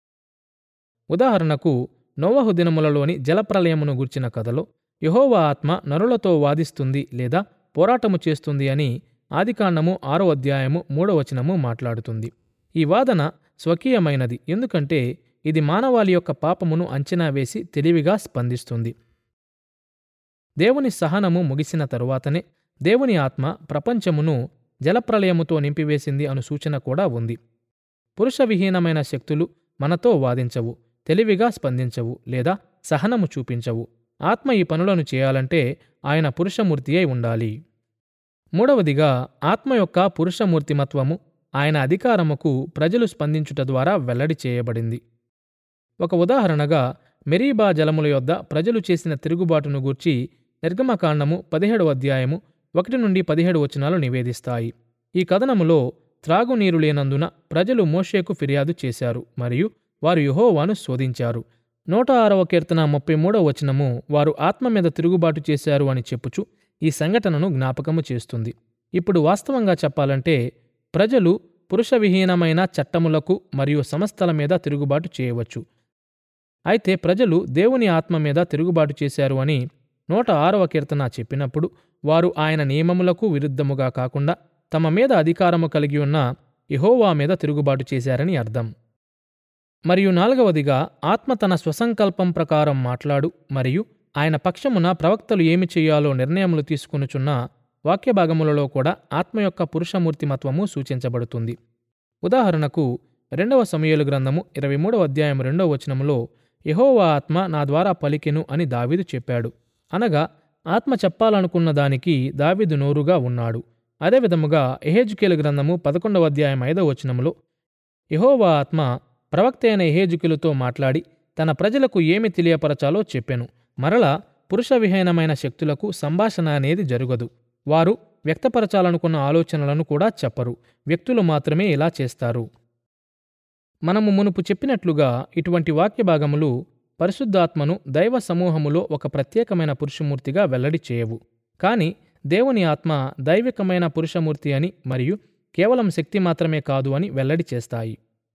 ఉదాహరణకు నోవహు దినములలోని జలప్రలయమును గూర్చిన కథలో యహోవా ఆత్మ నరులతో వాదిస్తుంది లేదా పోరాటము చేస్తుంది అని ఆదికాండము ఆరో అధ్యాయము మూడో వచనము మాట్లాడుతుంది ఈ వాదన స్వకీయమైనది ఎందుకంటే ఇది మానవాళి యొక్క పాపమును అంచనా వేసి తెలివిగా స్పందిస్తుంది దేవుని సహనము ముగిసిన తరువాతనే దేవుని ఆత్మ ప్రపంచమును జలప్రలయముతో నింపివేసింది అను సూచన కూడా ఉంది పురుష విహీనమైన శక్తులు మనతో వాదించవు తెలివిగా స్పందించవు లేదా సహనము చూపించవు ఆత్మ ఈ పనులను చేయాలంటే ఆయన పురుషమూర్తి అయి ఉండాలి మూడవదిగా ఆత్మ యొక్క పురుషమూర్తిమత్వము ఆయన అధికారముకు ప్రజలు స్పందించుట ద్వారా వెల్లడి చేయబడింది ఒక ఉదాహరణగా మెరీబా జలముల యొద్ద ప్రజలు చేసిన తిరుగుబాటును గూర్చి నిర్గమకాండము పదిహేడు అధ్యాయము ఒకటి నుండి పదిహేడు వచనాలు నివేదిస్తాయి ఈ కథనములో త్రాగునీరు లేనందున ప్రజలు మోషేకు ఫిర్యాదు చేశారు మరియు వారు యెహోవాను శోధించారు నూట ఆరవ కీర్తన ముప్పై మూడవ వచనము వారు ఆత్మ మీద తిరుగుబాటు చేశారు అని చెప్పుచు ఈ సంఘటనను జ్ఞాపకము చేస్తుంది ఇప్పుడు వాస్తవంగా చెప్పాలంటే ప్రజలు పురుష విహీనమైన చట్టములకు మరియు సంస్థల మీద తిరుగుబాటు చేయవచ్చు అయితే ప్రజలు దేవుని ఆత్మ మీద తిరుగుబాటు చేశారు అని నూట ఆరవ కీర్తన చెప్పినప్పుడు వారు ఆయన నియమములకు విరుద్ధముగా కాకుండా తమ మీద అధికారము కలిగి ఉన్న యెహోవా మీద తిరుగుబాటు చేశారని అర్థం మరియు నాలుగవదిగా ఆత్మ తన స్వసంకల్పం ప్రకారం మాట్లాడు మరియు ఆయన పక్షమున ప్రవక్తలు ఏమి చేయాలో నిర్ణయములు తీసుకొనుచున్న వాక్య భాగములలో కూడా ఆత్మ యొక్క పురుషమూర్తిమత్వము సూచించబడుతుంది ఉదాహరణకు రెండవ సమయలు గ్రంథము ఇరవై మూడవ అధ్యాయం రెండవ వచనములో యెహోవా ఆత్మ నా ద్వారా పలికెను అని దావీదు చెప్పాడు అనగా ఆత్మ చెప్పాలనుకున్న దానికి దావీదు నోరుగా ఉన్నాడు అదేవిధముగా ఎహేజుకేలు గ్రంథము పదకొండవ అధ్యాయం ఐదవ వచనములో యెహోవా ఆత్మ ప్రవక్త అయిన ఎహేజుకేలుతో మాట్లాడి తన ప్రజలకు ఏమి తెలియపరచాలో చెప్పెను మరలా పురుష విహీనమైన శక్తులకు సంభాషణ అనేది జరగదు వారు వ్యక్తపరచాలనుకున్న ఆలోచనలను కూడా చెప్పరు వ్యక్తులు మాత్రమే ఇలా చేస్తారు మనము మునుపు చెప్పినట్లుగా ఇటువంటి వాక్య భాగములు పరిశుద్ధాత్మను దైవ సమూహములో ఒక ప్రత్యేకమైన పురుషమూర్తిగా వెల్లడి చేయవు కాని దేవుని ఆత్మ దైవికమైన పురుషమూర్తి అని మరియు కేవలం శక్తి మాత్రమే కాదు అని వెల్లడి చేస్తాయి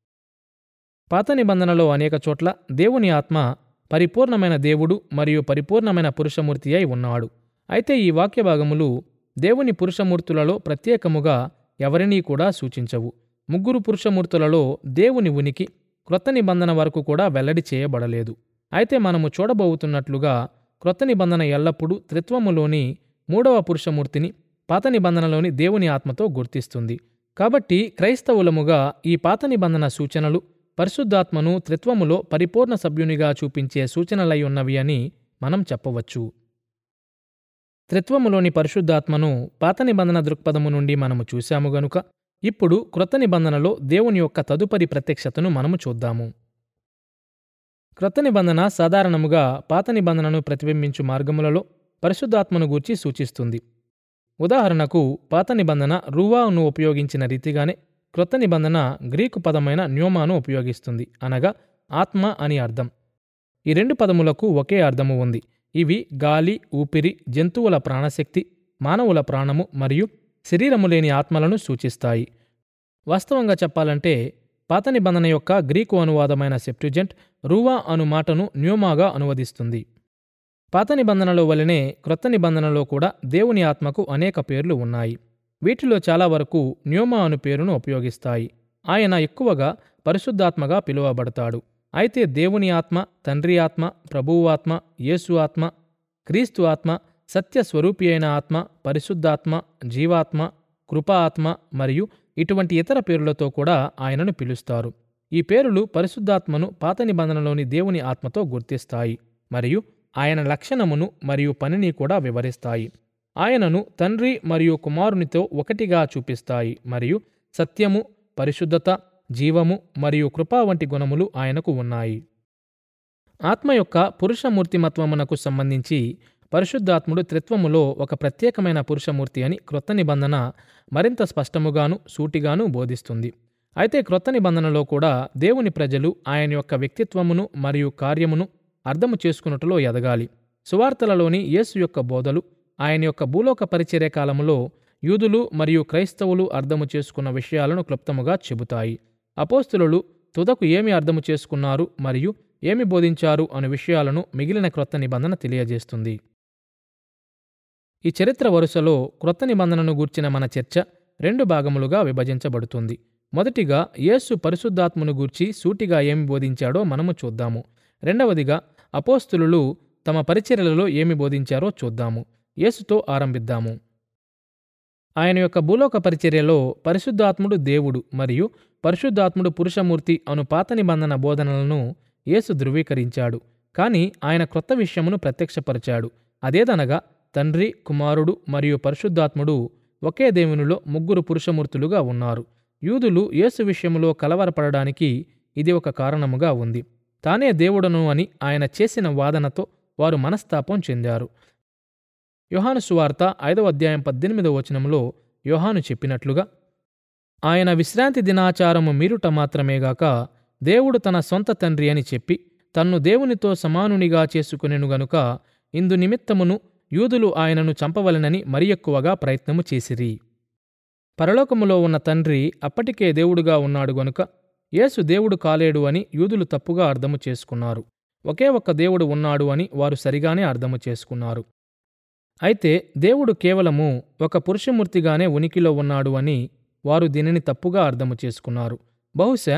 పాత నిబంధనలో అనేక చోట్ల దేవుని ఆత్మ పరిపూర్ణమైన దేవుడు మరియు పరిపూర్ణమైన పురుషమూర్తి అయి ఉన్నాడు అయితే ఈ వాక్య భాగములు దేవుని పురుషమూర్తులలో ప్రత్యేకముగా ఎవరినీ కూడా సూచించవు ముగ్గురు పురుషమూర్తులలో దేవుని ఉనికి క్రొత్త నిబంధన వరకు కూడా వెల్లడి చేయబడలేదు అయితే మనము చూడబోతున్నట్లుగా క్రొత్త నిబంధన ఎల్లప్పుడూ త్రిత్వములోని మూడవ పురుషమూర్తిని పాత నిబంధనలోని దేవుని ఆత్మతో గుర్తిస్తుంది కాబట్టి క్రైస్తవులముగా ఈ పాత నిబంధన సూచనలు పరిశుద్ధాత్మను త్రిత్వములో పరిపూర్ణ సభ్యునిగా చూపించే సూచనలై ఉన్నవి అని మనం చెప్పవచ్చు త్రిత్వములోని పరిశుద్ధాత్మను పాత నిబంధన దృక్పథము నుండి మనము చూశాము గనుక ఇప్పుడు క్రొత్త నిబంధనలో దేవుని యొక్క తదుపరి ప్రత్యక్షతను మనము చూద్దాము క్రొత్త నిబంధన సాధారణముగా పాత నిబంధనను ప్రతిబింబించు మార్గములలో పరిశుద్ధాత్మను గూర్చి సూచిస్తుంది ఉదాహరణకు పాత నిబంధన రూవాను ఉపయోగించిన రీతిగానే క్రొత్త నిబంధన గ్రీకు పదమైన న్యోమాను ఉపయోగిస్తుంది అనగా ఆత్మ అని అర్థం ఈ రెండు పదములకు ఒకే అర్థము ఉంది ఇవి గాలి ఊపిరి జంతువుల ప్రాణశక్తి మానవుల ప్రాణము మరియు శరీరము లేని ఆత్మలను సూచిస్తాయి వాస్తవంగా చెప్పాలంటే పాత నిబంధన యొక్క గ్రీకు అనువాదమైన సెప్ట్యుజెంట్ రూవా అను మాటను న్యూమాగా అనువదిస్తుంది పాత నిబంధనలో వలనే క్రొత్త నిబంధనలో కూడా దేవుని ఆత్మకు అనేక పేర్లు ఉన్నాయి వీటిలో చాలా వరకు న్యూమా అను పేరును ఉపయోగిస్తాయి ఆయన ఎక్కువగా పరిశుద్ధాత్మగా పిలువబడతాడు అయితే దేవుని ఆత్మ తండ్రి ఆత్మ ప్రభువు ఆత్మ యేసు ఆత్మ క్రీస్తు ఆత్మ సత్య స్వరూపి అయిన ఆత్మ పరిశుద్ధాత్మ జీవాత్మ కృపా ఆత్మ మరియు ఇటువంటి ఇతర పేర్లతో కూడా ఆయనను పిలుస్తారు ఈ పేరులు పరిశుద్ధాత్మను పాత నిబంధనలోని దేవుని ఆత్మతో గుర్తిస్తాయి మరియు ఆయన లక్షణమును మరియు పనిని కూడా వివరిస్తాయి ఆయనను తండ్రి మరియు కుమారునితో ఒకటిగా చూపిస్తాయి మరియు సత్యము పరిశుద్ధత జీవము మరియు కృపా వంటి గుణములు ఆయనకు ఉన్నాయి ఆత్మ యొక్క పురుషమూర్తిమత్వమునకు సంబంధించి పరిశుద్ధాత్ముడు త్రిత్వములో ఒక ప్రత్యేకమైన పురుషమూర్తి అని క్రొత్త నిబంధన మరింత స్పష్టముగాను సూటిగాను బోధిస్తుంది అయితే క్రొత్త నిబంధనలో కూడా దేవుని ప్రజలు ఆయన యొక్క వ్యక్తిత్వమును మరియు కార్యమును అర్థము చేసుకున్నట్టులో ఎదగాలి సువార్తలలోని యేసు యొక్క బోధలు ఆయన యొక్క భూలోక పరిచర్య కాలములో యూదులు మరియు క్రైస్తవులు అర్థము చేసుకున్న విషయాలను క్లుప్తముగా చెబుతాయి అపోస్తులు తుదకు ఏమి అర్థము చేసుకున్నారు మరియు ఏమి బోధించారు అను విషయాలను మిగిలిన క్రొత్త నిబంధన తెలియజేస్తుంది ఈ చరిత్ర వరుసలో క్రొత్త నిబంధనను గూర్చిన మన చర్చ రెండు భాగములుగా విభజించబడుతుంది మొదటిగా యేసు పరిశుద్ధాత్మను గూర్చి సూటిగా ఏమి బోధించాడో మనము చూద్దాము రెండవదిగా అపోస్తులు తమ పరిచర్యలలో ఏమి బోధించారో చూద్దాము యేసుతో ఆరంభిద్దాము ఆయన యొక్క భూలోక పరిచర్యలో పరిశుద్ధాత్ముడు దేవుడు మరియు పరిశుద్ధాత్ముడు పురుషమూర్తి అను పాత నిబంధన బోధనలను యేసు ధృవీకరించాడు కాని ఆయన క్రొత్త విషయమును ప్రత్యక్షపరిచాడు అదేదనగా తండ్రి కుమారుడు మరియు పరిశుద్ధాత్ముడు ఒకే దేవునిలో ముగ్గురు పురుషమూర్తులుగా ఉన్నారు యూదులు యేసు విషయములో కలవరపడడానికి ఇది ఒక కారణముగా ఉంది తానే దేవుడను అని ఆయన చేసిన వాదనతో వారు మనస్తాపం చెందారు యోహాను సువార్త ఐదవ అధ్యాయం పద్దెనిమిదవ వచనంలో యోహాను చెప్పినట్లుగా ఆయన విశ్రాంతి దినాచారము మీరుట మాత్రమేగాక దేవుడు తన సొంత తండ్రి అని చెప్పి తన్ను దేవునితో సమానునిగా చేసుకునెను గనుక ఇందు నిమిత్తమును యూదులు ఆయనను చంపవలెనని మరి ఎక్కువగా ప్రయత్నము చేసిరి పరలోకములో ఉన్న తండ్రి అప్పటికే దేవుడుగా ఉన్నాడు గనుక యేసు దేవుడు కాలేడు అని యూదులు తప్పుగా అర్థము చేసుకున్నారు ఒకే ఒక్క దేవుడు ఉన్నాడు అని వారు సరిగానే అర్థము చేసుకున్నారు అయితే దేవుడు కేవలము ఒక పురుషమూర్తిగానే ఉనికిలో ఉన్నాడు అని వారు దీనిని తప్పుగా అర్థము చేసుకున్నారు బహుశా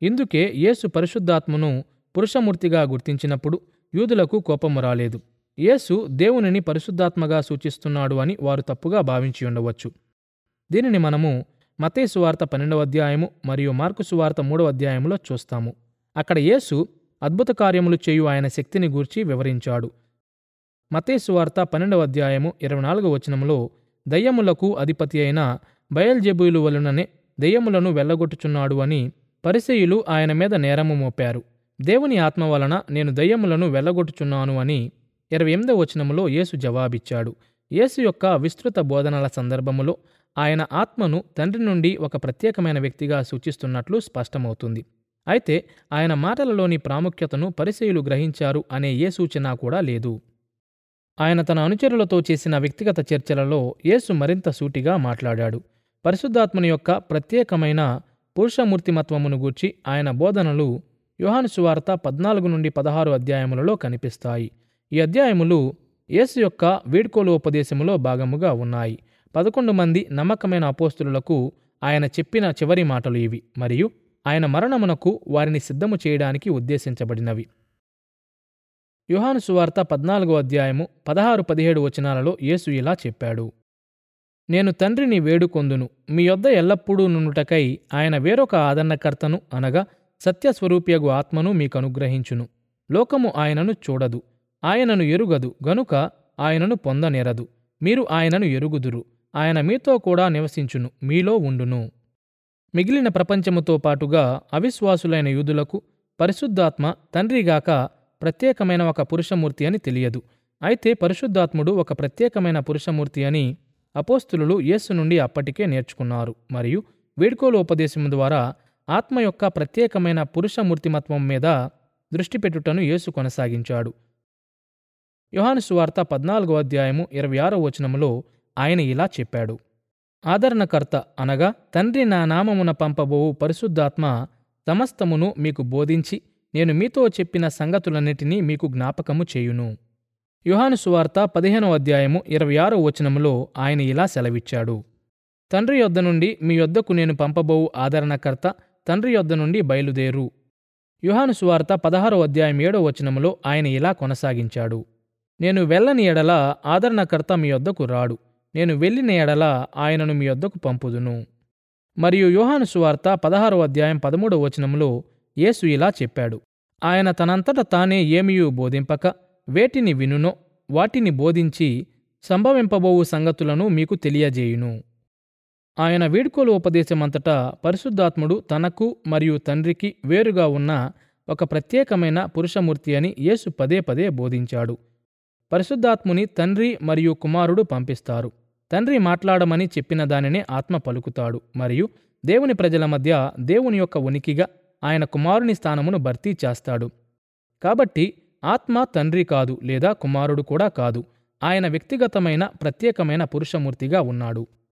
ఇందుకే యేసు పరిశుద్ధాత్మను పురుషమూర్తిగా గుర్తించినప్పుడు యూదులకు కోపము రాలేదు యేసు దేవునిని పరిశుద్ధాత్మగా సూచిస్తున్నాడు అని వారు తప్పుగా భావించి ఉండవచ్చు దీనిని మనము మత్తయి సువార్త పన్నెండవ అధ్యాయము మరియు మార్కు సువార్త మూడవ అధ్యాయములో చూస్తాము అక్కడ యేసు అద్భుత కార్యములు చేయు ఆయన శక్తిని గూర్చి వివరించాడు మత్తయి సువార్త పన్నెండవ అధ్యాయము ఇరవై నాలుగవ వచనములో దయ్యములకు అధిపతి అయిన బయల్జెబూలు వలననే దెయ్యములను వెళ్ళగొట్టుచున్నాడు అని పరిసెయులు ఆయన మీద నేరము మోపారు దేవుని ఆత్మ వలన నేను దయ్యములను వెళ్ళగొట్టుచున్నాను అని ఇరవై ఎనిమిదవ వచనములో యేసు జవాబిచ్చాడు యేసు యొక్క విస్తృత బోధనల సందర్భములో ఆయన ఆత్మను తండ్రి నుండి ఒక ప్రత్యేకమైన వ్యక్తిగా సూచిస్తున్నట్లు స్పష్టమవుతుంది అయితే ఆయన మాటలలోని ప్రాముఖ్యతను పరిసయులు గ్రహించారు అనే ఏ సూచన కూడా లేదు ఆయన తన అనుచరులతో చేసిన వ్యక్తిగత చర్చలలో యేసు మరింత సూటిగా మాట్లాడాడు పరిశుద్ధాత్మని యొక్క ప్రత్యేకమైన పురుషమూర్తిమత్వమును గూర్చి ఆయన బోధనలు యోహాను సువార్త పద్నాలుగు నుండి పదహారు అధ్యాయములలో కనిపిస్తాయి ఈ అధ్యాయములు యేసు యొక్క వీడ్కోలు ఉపదేశములో భాగముగా ఉన్నాయి పదకొండు మంది నమ్మకమైన అపోస్తులకు ఆయన చెప్పిన చివరి మాటలు ఇవి మరియు ఆయన మరణమునకు వారిని సిద్ధము చేయడానికి ఉద్దేశించబడినవి యోహాను సువార్త పద్నాలుగో అధ్యాయము పదహారు పదిహేడు వచనాలలో యేసు ఇలా చెప్పాడు నేను తండ్రిని వేడుకొందును మీ యొద్ద ఎల్లప్పుడూ నుండుటకై ఆయన వేరొక ఆదరణకర్తను అనగా సత్యస్వరూపియగు ఆత్మను మీకు అనుగ్రహించును లోకము ఆయనను చూడదు ఆయనను ఎరుగదు గనుక ఆయనను పొందనేరదు మీరు ఆయనను ఎరుగుదురు ఆయన మీతో కూడా నివసించును మీలో ఉండును మిగిలిన ప్రపంచముతో పాటుగా అవిశ్వాసులైన యూదులకు పరిశుద్ధాత్మ తండ్రిగాక ప్రత్యేకమైన ఒక పురుషమూర్తి అని తెలియదు అయితే పరిశుద్ధాత్ముడు ఒక ప్రత్యేకమైన పురుషమూర్తి అని అపోస్తులు యేసు నుండి అప్పటికే నేర్చుకున్నారు మరియు వేడుకోలు ఉపదేశం ద్వారా ఆత్మ యొక్క ప్రత్యేకమైన పురుషమూర్తిమత్వం మీద దృష్టి పెట్టుటను యేసు కొనసాగించాడు యోహాను సువార్త పద్నాలుగో అధ్యాయము ఇరవై ఆరో వచనములో ఆయన ఇలా చెప్పాడు ఆదరణకర్త అనగా తండ్రి నా నామమున పంపబోవు పరిశుద్ధాత్మ సమస్తమును మీకు బోధించి నేను మీతో చెప్పిన సంగతులన్నిటినీ మీకు జ్ఞాపకము చేయును యుహాను సువార్త పదిహేనో అధ్యాయము ఇరవై ఆరో వచనములో ఆయన ఇలా సెలవిచ్చాడు తండ్రి యొద్ద నుండి మీ యొద్దకు నేను పంపబోవు ఆదరణకర్త తండ్రి యొద్ద నుండి బయలుదేరు యుహాను సువార్త పదహారో అధ్యాయం ఏడో వచనములో ఆయన ఇలా కొనసాగించాడు నేను వెళ్ళని ఎడల ఆదరణకర్త మీ యొద్దకు రాడు నేను వెళ్ళిన ఎడల ఆయనను మీ యొద్దకు పంపుదును మరియు యోహాను సువార్త పదహారో అధ్యాయం పదమూడవ వచనములో యేసు ఇలా చెప్పాడు ఆయన తనంతట తానే ఏమియూ బోధింపక వేటిని వినునో వాటిని బోధించి సంభవింపబోవు సంగతులను మీకు తెలియజేయును ఆయన వీడ్కోలు ఉపదేశమంతటా పరిశుద్ధాత్ముడు తనకు మరియు తండ్రికి వేరుగా ఉన్న ఒక ప్రత్యేకమైన పురుషమూర్తి అని యేసు పదే పదే బోధించాడు పరిశుద్ధాత్ముని తండ్రి మరియు కుమారుడు పంపిస్తారు తండ్రి మాట్లాడమని చెప్పిన దానినే ఆత్మ పలుకుతాడు మరియు దేవుని ప్రజల మధ్య దేవుని యొక్క ఉనికిగా ఆయన కుమారుని స్థానమును భర్తీ చేస్తాడు కాబట్టి ఆత్మ తండ్రి కాదు లేదా కుమారుడు కూడా కాదు ఆయన వ్యక్తిగతమైన ప్రత్యేకమైన పురుషమూర్తిగా ఉన్నాడు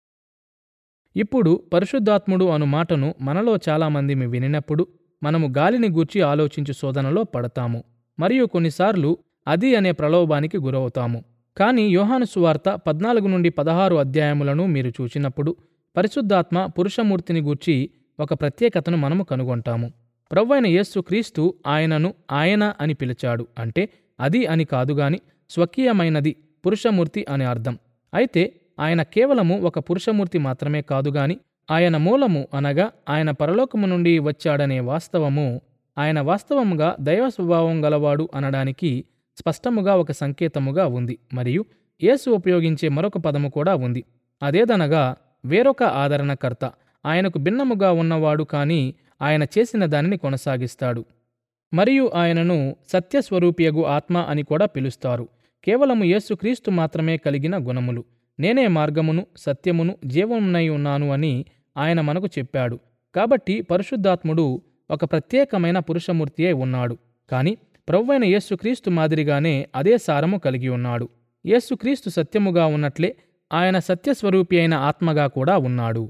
ఇప్పుడు పరిశుద్ధాత్ముడు అను మాటను మనలో చాలామంది వినినప్పుడు మనము గాలిని గూర్చి ఆలోచించు శోధనలో పడతాము మరియు కొన్నిసార్లు అది అనే ప్రలోభానికి గురవుతాము కానీ యోహాను సువార్త పద్నాలుగు నుండి పదహారు అధ్యాయములను మీరు చూచినప్పుడు పరిశుద్ధాత్మ పురుషమూర్తిని గూర్చి ఒక ప్రత్యేకతను మనము కనుగొంటాము ప్రవ్వైన యేస్సు క్రీస్తు ఆయనను ఆయన అని పిలిచాడు అంటే అది అని కాదుగాని స్వకీయమైనది పురుషమూర్తి అని అర్థం అయితే ఆయన కేవలము ఒక పురుషమూర్తి మాత్రమే కాదుగాని ఆయన మూలము అనగా ఆయన పరలోకము నుండి వచ్చాడనే వాస్తవము ఆయన వాస్తవముగా దైవ స్వభావం గలవాడు అనడానికి స్పష్టముగా ఒక సంకేతముగా ఉంది మరియు యేసు ఉపయోగించే మరొక పదము కూడా ఉంది అదేదనగా వేరొక ఆదరణకర్త ఆయనకు భిన్నముగా ఉన్నవాడు కాని ఆయన చేసిన దానిని కొనసాగిస్తాడు మరియు ఆయనను సత్యస్వరూపియగు ఆత్మ అని కూడా పిలుస్తారు కేవలము యేసుక్రీస్తు మాత్రమే కలిగిన గుణములు నేనే మార్గమును సత్యమును జీవమునై ఉన్నాను అని ఆయన మనకు చెప్పాడు కాబట్టి పరిశుద్ధాత్ముడు ఒక ప్రత్యేకమైన పురుషమూర్తి అయి ఉన్నాడు కాని ప్రవ్వైన యేసుక్రీస్తు మాదిరిగానే అదే సారము కలిగి ఉన్నాడు యేసుక్రీస్తు సత్యముగా ఉన్నట్లే ఆయన సత్యస్వరూపి అయిన ఆత్మగా కూడా ఉన్నాడు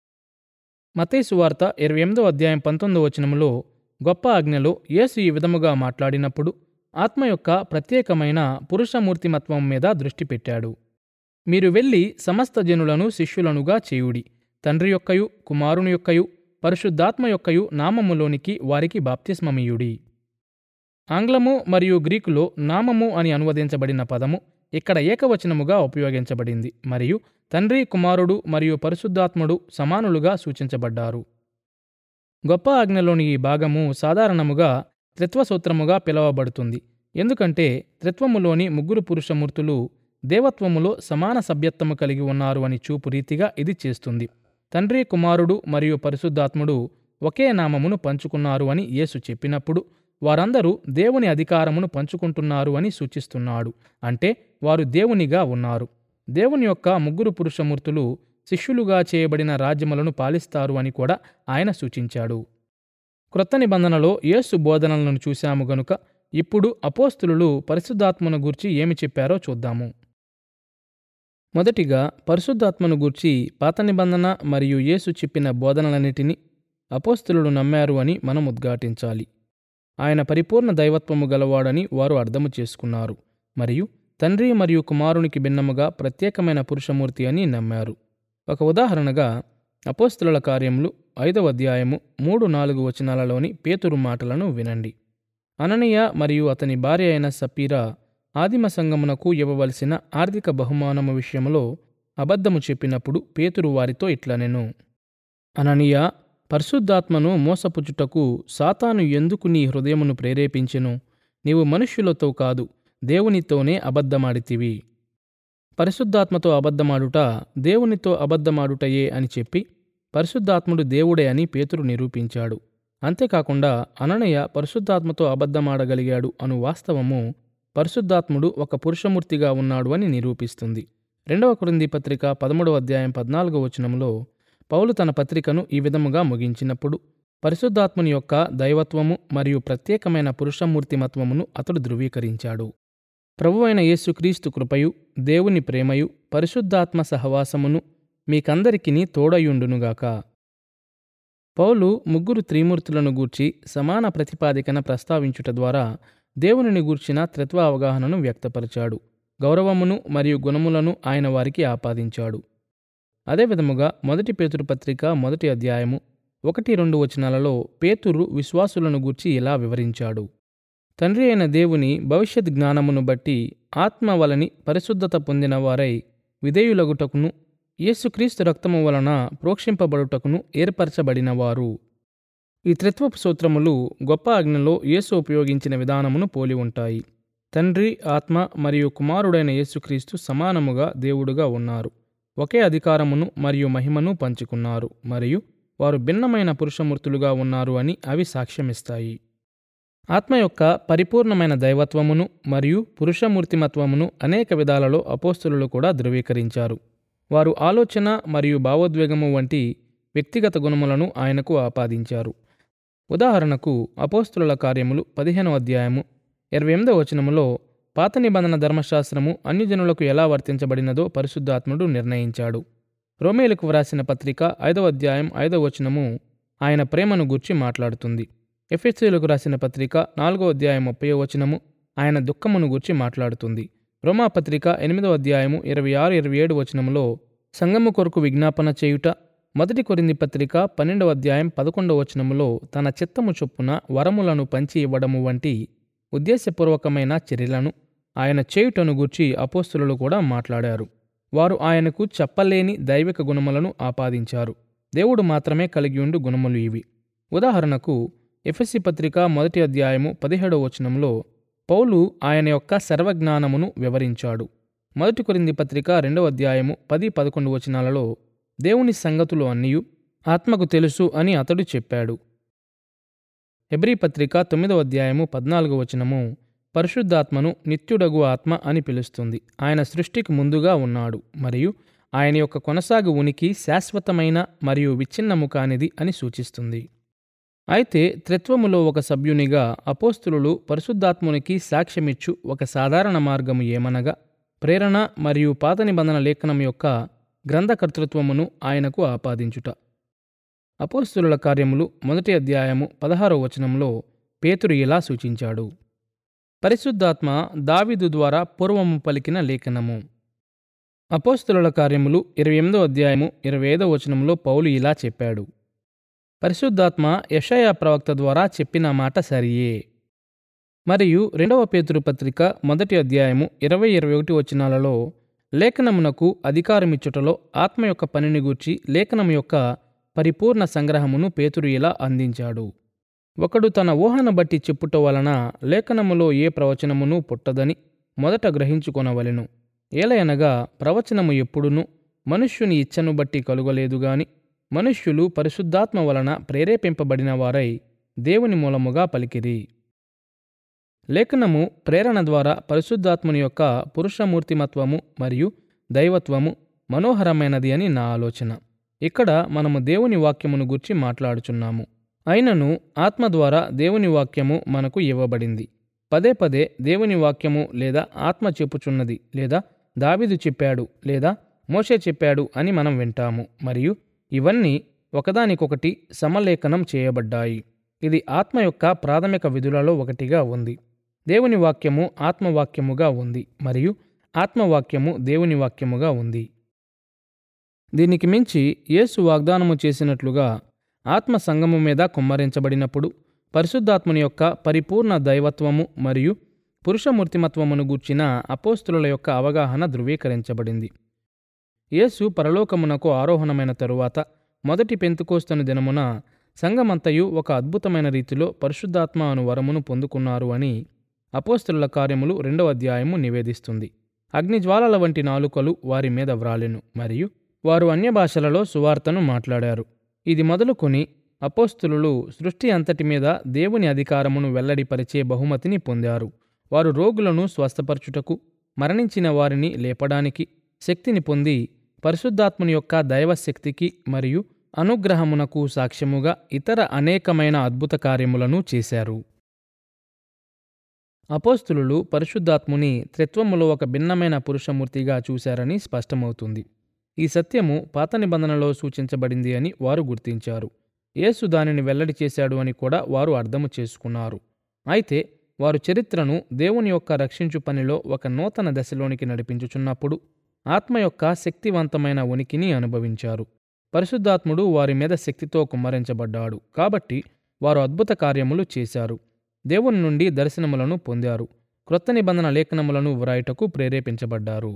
మతేసు వార్త ఇరవై ఎనిమిదో అధ్యాయం పంతొమ్మిదో వచనములో గొప్ప ఆజ్ఞలో యేసు ఈ విధముగా మాట్లాడినప్పుడు ఆత్మ యొక్క ప్రత్యేకమైన పురుషమూర్తిమత్వం మీద దృష్టి పెట్టాడు మీరు వెళ్ళి సమస్త జనులను శిష్యులనుగా చేయుడి తండ్రి యొక్కయు కుమారుని యొక్కయు పరిశుద్ధాత్మ యొక్కయు నామములోనికి వారికి బాప్తిస్మమీయుడి ఆంగ్లము మరియు గ్రీకులో నామము అని అనువదించబడిన పదము ఇక్కడ ఏకవచనముగా ఉపయోగించబడింది మరియు తండ్రి కుమారుడు మరియు పరిశుద్ధాత్ముడు సమానులుగా సూచించబడ్డారు గొప్ప ఆజ్ఞలోని ఈ భాగము సాధారణముగా త్రిత్వసూత్రముగా పిలువబడుతుంది ఎందుకంటే త్రిత్వములోని ముగ్గురు పురుషమూర్తులు దేవత్వములో సమాన సభ్యత్వము కలిగి ఉన్నారు అని చూపు రీతిగా ఇది చేస్తుంది తండ్రి కుమారుడు మరియు పరిశుద్ధాత్ముడు ఒకే నామమును పంచుకున్నారు అని యేసు చెప్పినప్పుడు వారందరూ దేవుని అధికారమును పంచుకుంటున్నారు అని సూచిస్తున్నాడు అంటే వారు దేవునిగా ఉన్నారు దేవుని యొక్క ముగ్గురు పురుషమూర్తులు శిష్యులుగా చేయబడిన రాజ్యములను పాలిస్తారు అని కూడా ఆయన సూచించాడు క్రొత్త నిబంధనలో యేసు బోధనలను చూశాము గనుక ఇప్పుడు అపోస్తులు పరిశుద్ధాత్మను గూర్చి ఏమి చెప్పారో చూద్దాము మొదటిగా పరిశుద్ధాత్మను గూర్చి పాత నిబంధన మరియు యేసు చెప్పిన బోధనలన్నిటినీ అపోస్తులు నమ్మారు అని మనం ఉద్ఘాటించాలి ఆయన పరిపూర్ణ దైవత్వము గలవాడని వారు అర్థము చేసుకున్నారు మరియు తండ్రి మరియు కుమారునికి భిన్నముగా ప్రత్యేకమైన పురుషమూర్తి అని నమ్మారు ఒక ఉదాహరణగా అపోస్తుల కార్యములు ఐదవ అధ్యాయము మూడు నాలుగు వచనాలలోని పేతురు మాటలను వినండి అననీయ మరియు అతని భార్య అయిన సపీరా ఆదిమ సంగమునకు ఇవ్వవలసిన ఆర్థిక బహుమానము విషయంలో అబద్ధము చెప్పినప్పుడు పేతురు వారితో ఇట్లనెను అననీయ పరిశుద్ధాత్మను మోసపుచుటకు సాతాను ఎందుకు నీ హృదయమును ప్రేరేపించెను నీవు మనుష్యులతో కాదు దేవునితోనే అబద్ధమాడితివి పరిశుద్ధాత్మతో అబద్ధమాడుట దేవునితో అబద్ధమాడుటయే అని చెప్పి పరిశుద్ధాత్ముడు దేవుడే అని పేతురు నిరూపించాడు అంతేకాకుండా అననయ పరిశుద్ధాత్మతో అబద్ధమాడగలిగాడు అను వాస్తవము పరిశుద్ధాత్ముడు ఒక పురుషమూర్తిగా ఉన్నాడు అని నిరూపిస్తుంది రెండవ కొరింది పత్రిక పదమూడవ అధ్యాయం పద్నాలుగో వచనంలో పౌలు తన పత్రికను ఈ విధముగా ముగించినప్పుడు పరిశుద్ధాత్ముని యొక్క దైవత్వము మరియు ప్రత్యేకమైన పురుషమూర్తిమత్వమును అతడు ధృవీకరించాడు ప్రభువైన యేసుక్రీస్తు కృపయు దేవుని ప్రేమయు పరిశుద్ధాత్మ సహవాసమును మీకందరికిని తోడయుండునుగాక పౌలు ముగ్గురు త్రిమూర్తులను గూర్చి సమాన ప్రతిపాదికన ప్రస్తావించుట ద్వారా దేవునిని గూర్చిన త్రిత్వ అవగాహనను వ్యక్తపరిచాడు గౌరవమును మరియు గుణములను ఆయన వారికి ఆపాదించాడు అదేవిధముగా మొదటి పేతురు పత్రిక మొదటి అధ్యాయము ఒకటి రెండు వచనాలలో పేతురు విశ్వాసులను గూర్చి ఇలా వివరించాడు తండ్రి అయిన దేవుని భవిష్యత్ జ్ఞానమును బట్టి ఆత్మ వలని పరిశుద్ధత పొందిన వారై విధేయులగుటకును యేసుక్రీస్తు రక్తము వలన ప్రోక్షింపబడుటకును ఏర్పరచబడినవారు ఈ త్రిత్వపు సూత్రములు గొప్ప ఆజ్ఞలో యేసు ఉపయోగించిన విధానమును పోలి ఉంటాయి తండ్రి ఆత్మ మరియు కుమారుడైన యేసుక్రీస్తు సమానముగా దేవుడుగా ఉన్నారు ఒకే అధికారమును మరియు మహిమను పంచుకున్నారు మరియు వారు భిన్నమైన పురుషమూర్తులుగా ఉన్నారు అని అవి సాక్ష్యమిస్తాయి ఆత్మ యొక్క పరిపూర్ణమైన దైవత్వమును మరియు పురుషమూర్తిమత్వమును అనేక విధాలలో అపోస్తులు కూడా ధృవీకరించారు వారు ఆలోచన మరియు భావోద్వేగము వంటి వ్యక్తిగత గుణములను ఆయనకు ఆపాదించారు ఉదాహరణకు అపోస్తుల కార్యములు పదిహేనవ అధ్యాయము ఇరవై ఎనిమిదవ వచనములో పాత నిబంధన ధర్మశాస్త్రము అన్యజనులకు ఎలా వర్తించబడినదో పరిశుద్ధాత్ముడు నిర్ణయించాడు రోమేలకు వ్రాసిన పత్రిక ఐదవ అధ్యాయం ఐదవ వచనము ఆయన ప్రేమను గూర్చి మాట్లాడుతుంది ఎఫ్ఎస్సీలకు రాసిన పత్రిక నాలుగో అధ్యాయం ముప్పై వచనము ఆయన దుఃఖమును గూర్చి మాట్లాడుతుంది రోమా పత్రిక ఎనిమిదవ అధ్యాయము ఇరవై ఆరు ఇరవై ఏడు వచనములో సంగము కొరకు విజ్ఞాపన చేయుట మొదటి కొరింది పత్రిక పన్నెండవ అధ్యాయం పదకొండవ వచనములో తన చిత్తము చొప్పున వరములను పంచి ఇవ్వడము వంటి ఉద్దేశపూర్వకమైన చర్యలను ఆయన చేయుటను గూర్చి అపోస్తులు కూడా మాట్లాడారు వారు ఆయనకు చెప్పలేని దైవిక గుణములను ఆపాదించారు దేవుడు మాత్రమే కలిగియుండు గుణములు ఇవి ఉదాహరణకు ఎఫ్ఎస్సి పత్రిక మొదటి అధ్యాయము పదిహేడవ వచనంలో పౌలు ఆయన యొక్క సర్వజ్ఞానమును వివరించాడు మొదటి కొరింది పత్రిక రెండవ అధ్యాయము పది పదకొండు వచనాలలో దేవుని సంగతులు అన్నీయు ఆత్మకు తెలుసు అని అతడు చెప్పాడు హెబ్రీ పత్రిక తొమ్మిదవ అధ్యాయము పద్నాలుగు వచనము పరిశుద్ధాత్మను నిత్యుడగు ఆత్మ అని పిలుస్తుంది ఆయన సృష్టికి ముందుగా ఉన్నాడు మరియు ఆయన యొక్క కొనసాగు ఉనికి శాశ్వతమైన మరియు విచ్ఛిన్నము కానిది అని సూచిస్తుంది అయితే త్రిత్వములో ఒక సభ్యునిగా అపోస్తులు పరిశుద్ధాత్మునికి సాక్ష్యమిచ్చు ఒక సాధారణ మార్గము ఏమనగా ప్రేరణ మరియు పాత నిబంధన లేఖనం యొక్క గ్రంథకర్తృత్వమును ఆయనకు ఆపాదించుట అపోస్తుల కార్యములు మొదటి అధ్యాయము పదహారో వచనంలో పేతురు ఇలా సూచించాడు పరిశుద్ధాత్మ దావిదు ద్వారా పూర్వము పలికిన లేఖనము అపోస్తుల కార్యములు ఇరవై ఎనిమిదో అధ్యాయము ఇరవై ఐదో వచనంలో పౌలు ఇలా చెప్పాడు పరిశుద్ధాత్మ యెషయా ప్రవక్త ద్వారా చెప్పిన మాట సరియే మరియు రెండవ పేతురు పత్రిక మొదటి అధ్యాయము ఇరవై ఇరవై ఒకటి వచనాలలో లేఖనమునకు అధికారమిచ్చుటలో ఆత్మ యొక్క పనిని గూర్చి లేఖనము యొక్క పరిపూర్ణ సంగ్రహమును పేతురు ఇలా అందించాడు ఒకడు తన ఊహను బట్టి చెప్పుట వలన లేఖనములో ఏ ప్రవచనమును పుట్టదని మొదట గ్రహించుకొనవలెను ఏలయనగా ప్రవచనము ఎప్పుడును మనుష్యుని ఇచ్చను బట్టి కలుగలేదు గాని మనుష్యులు పరిశుద్ధాత్మ వలన ప్రేరేపింపబడిన వారై దేవుని మూలముగా పలికిరి లేఖనము ప్రేరణ ద్వారా పరిశుద్ధాత్ముని యొక్క పురుషమూర్తిమత్వము మరియు దైవత్వము మనోహరమైనది అని నా ఆలోచన ఇక్కడ మనము దేవుని వాక్యమును గురించి మాట్లాడుచున్నాము అయినను ఆత్మ ద్వారా దేవుని వాక్యము మనకు ఇవ్వబడింది పదే పదే దేవుని వాక్యము లేదా ఆత్మ చెప్పుచున్నది లేదా దావిదు చెప్పాడు లేదా మోషే చెప్పాడు అని మనం వింటాము మరియు ఇవన్నీ ఒకదానికొకటి సమలేఖనం చేయబడ్డాయి ఇది ఆత్మ యొక్క ప్రాథమిక విధులలో ఒకటిగా ఉంది దేవుని వాక్యము ఆత్మవాక్యముగా ఉంది మరియు ఆత్మవాక్యము దేవుని వాక్యముగా ఉంది దీనికి మించి యేసు వాగ్దానము చేసినట్లుగా ఆత్మ సంగము మీద కుమ్మరించబడినప్పుడు పరిశుద్ధాత్మని యొక్క పరిపూర్ణ దైవత్వము మరియు పురుషమూర్తిమత్వమును గూర్చిన అపోస్తుల యొక్క అవగాహన ధృవీకరించబడింది యేసు పరలోకమునకు ఆరోహణమైన తరువాత మొదటి పెంతుకోస్తను దినమున సంగమంతయు ఒక అద్భుతమైన రీతిలో పరిశుద్ధాత్మ అను వరమును పొందుకున్నారు అని అపోస్తుల కార్యములు రెండవ అధ్యాయము నివేదిస్తుంది అగ్నిజ్వాలల వంటి నాలుకలు వారి మీద వ్రాలెను మరియు వారు అన్య భాషలలో సువార్తను మాట్లాడారు ఇది మొదలుకొని అపోస్తులు సృష్టి అంతటి మీద దేవుని అధికారమును వెల్లడిపరిచే బహుమతిని పొందారు వారు రోగులను స్వస్థపరచుటకు మరణించిన వారిని లేపడానికి శక్తిని పొంది పరిశుద్ధాత్మని యొక్క దైవశక్తికి మరియు అనుగ్రహమునకు సాక్ష్యముగా ఇతర అనేకమైన అద్భుత కార్యములను చేశారు అపోస్తులు పరిశుద్ధాత్ముని త్రిత్వములో ఒక భిన్నమైన పురుషమూర్తిగా చూశారని స్పష్టమవుతుంది ఈ సత్యము పాత నిబంధనలో సూచించబడింది అని వారు గుర్తించారు యేసు దానిని వెల్లడి చేశాడు అని కూడా వారు అర్థము చేసుకున్నారు అయితే వారు చరిత్రను దేవుని యొక్క రక్షించు పనిలో ఒక నూతన దశలోనికి నడిపించుచున్నప్పుడు ఆత్మ యొక్క శక్తివంతమైన ఉనికిని అనుభవించారు పరిశుద్ధాత్ముడు వారి మీద శక్తితో కుమ్మరించబడ్డాడు కాబట్టి వారు అద్భుత కార్యములు చేశారు దేవుని నుండి దర్శనములను పొందారు క్రొత్త నిబంధన లేఖనములను వ్రాయుటకు ప్రేరేపించబడ్డారు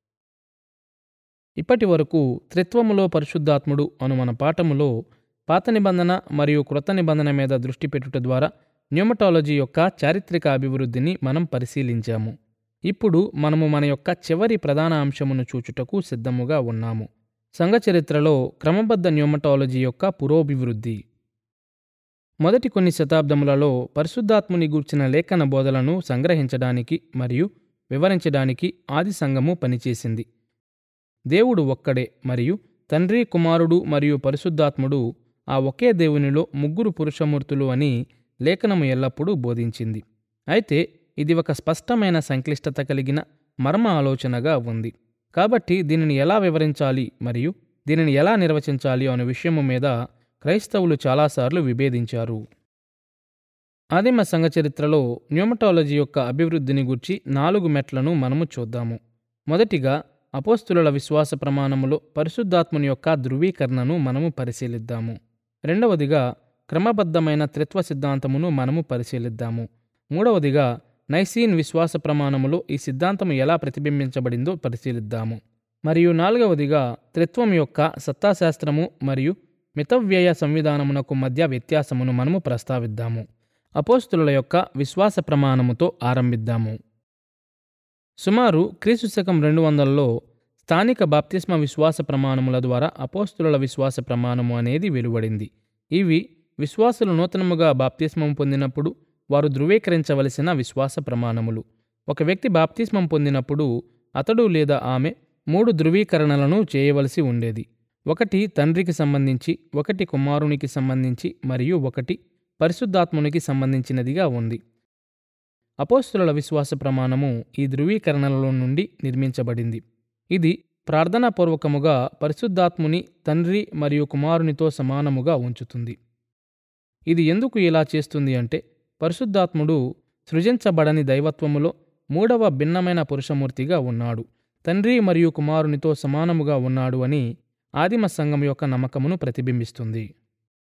ఇప్పటి వరకు త్రిత్వములో పరిశుద్ధాత్ముడు అను మన పాఠములో పాత నిబంధన మరియు క్రొత్త నిబంధన మీద దృష్టి పెట్టుట ద్వారా న్యూమటాలజీ యొక్క చారిత్రక అభివృద్ధిని మనం పరిశీలించాము ఇప్పుడు మనము మన యొక్క చివరి ప్రధాన అంశమును చూచుటకు సిద్ధముగా ఉన్నాము సంఘ చరిత్రలో క్రమబద్ధ న్యూమటాలజీ యొక్క పురోభివృద్ధి మొదటి కొన్ని శతాబ్దములలో పరిశుద్ధాత్ముని గూర్చిన లేఖన బోధలను సంగ్రహించడానికి మరియు వివరించడానికి ఆది సంఘము పనిచేసింది దేవుడు ఒక్కడే మరియు తండ్రి కుమారుడు మరియు పరిశుద్ధాత్ముడు ఆ ఒకే దేవునిలో ముగ్గురు పురుషమూర్తులు అని లేఖనము ఎల్లప్పుడూ బోధించింది అయితే ఇది ఒక స్పష్టమైన సంక్లిష్టత కలిగిన మర్మ ఆలోచనగా ఉంది కాబట్టి దీనిని ఎలా వివరించాలి మరియు దీనిని ఎలా నిర్వచించాలి అనే విషయము మీద క్రైస్తవులు చాలాసార్లు విభేదించారు ఆదిమ సంఘ చరిత్రలో న్యూమటాలజీ యొక్క అభివృద్ధిని గురించి నాలుగు మెట్లను మనము చూద్దాము మొదటిగా అపోస్తుల విశ్వాస ప్రమాణములో పరిశుద్ధాత్ముని యొక్క ధృవీకరణను మనము పరిశీలిద్దాము రెండవదిగా క్రమబద్ధమైన త్రిత్వ సిద్ధాంతమును మనము పరిశీలిద్దాము మూడవదిగా నైసీన్ విశ్వాస ప్రమాణములో ఈ సిద్ధాంతము ఎలా ప్రతిబింబించబడిందో పరిశీలిద్దాము మరియు నాలుగవదిగా త్రిత్వం యొక్క సత్తాశాస్త్రము మరియు మితవ్యయ సంవిధానమునకు మధ్య వ్యత్యాసమును మనము ప్రస్తావిద్దాము అపోస్తుల యొక్క విశ్వాస ప్రమాణముతో ఆరంభిద్దాము సుమారు క్రీస్తు శకం రెండు వందలలో స్థానిక బాప్తిస్మ విశ్వాస ప్రమాణముల ద్వారా అపోస్తుల విశ్వాస ప్రమాణము అనేది వెలువడింది ఇవి విశ్వాసులు నూతనముగా బాప్తిస్మం పొందినప్పుడు వారు ధృవీకరించవలసిన విశ్వాస ప్రమాణములు ఒక వ్యక్తి బాప్తిస్మం పొందినప్పుడు అతడు లేదా ఆమె మూడు ధృవీకరణలను చేయవలసి ఉండేది ఒకటి తండ్రికి సంబంధించి ఒకటి కుమారునికి సంబంధించి మరియు ఒకటి పరిశుద్ధాత్మునికి సంబంధించినదిగా ఉంది అపోస్తుల విశ్వాస ప్రమాణము ఈ ధృవీకరణల నుండి నిర్మించబడింది ఇది ప్రార్థనాపూర్వకముగా పరిశుద్ధాత్ముని తండ్రి మరియు కుమారునితో సమానముగా ఉంచుతుంది ఇది ఎందుకు ఇలా చేస్తుంది అంటే పరిశుద్ధాత్ముడు సృజించబడని దైవత్వములో మూడవ భిన్నమైన పురుషమూర్తిగా ఉన్నాడు తండ్రి మరియు కుమారునితో సమానముగా ఉన్నాడు అని ఆదిమ సంఘం యొక్క నమ్మకమును ప్రతిబింబిస్తుంది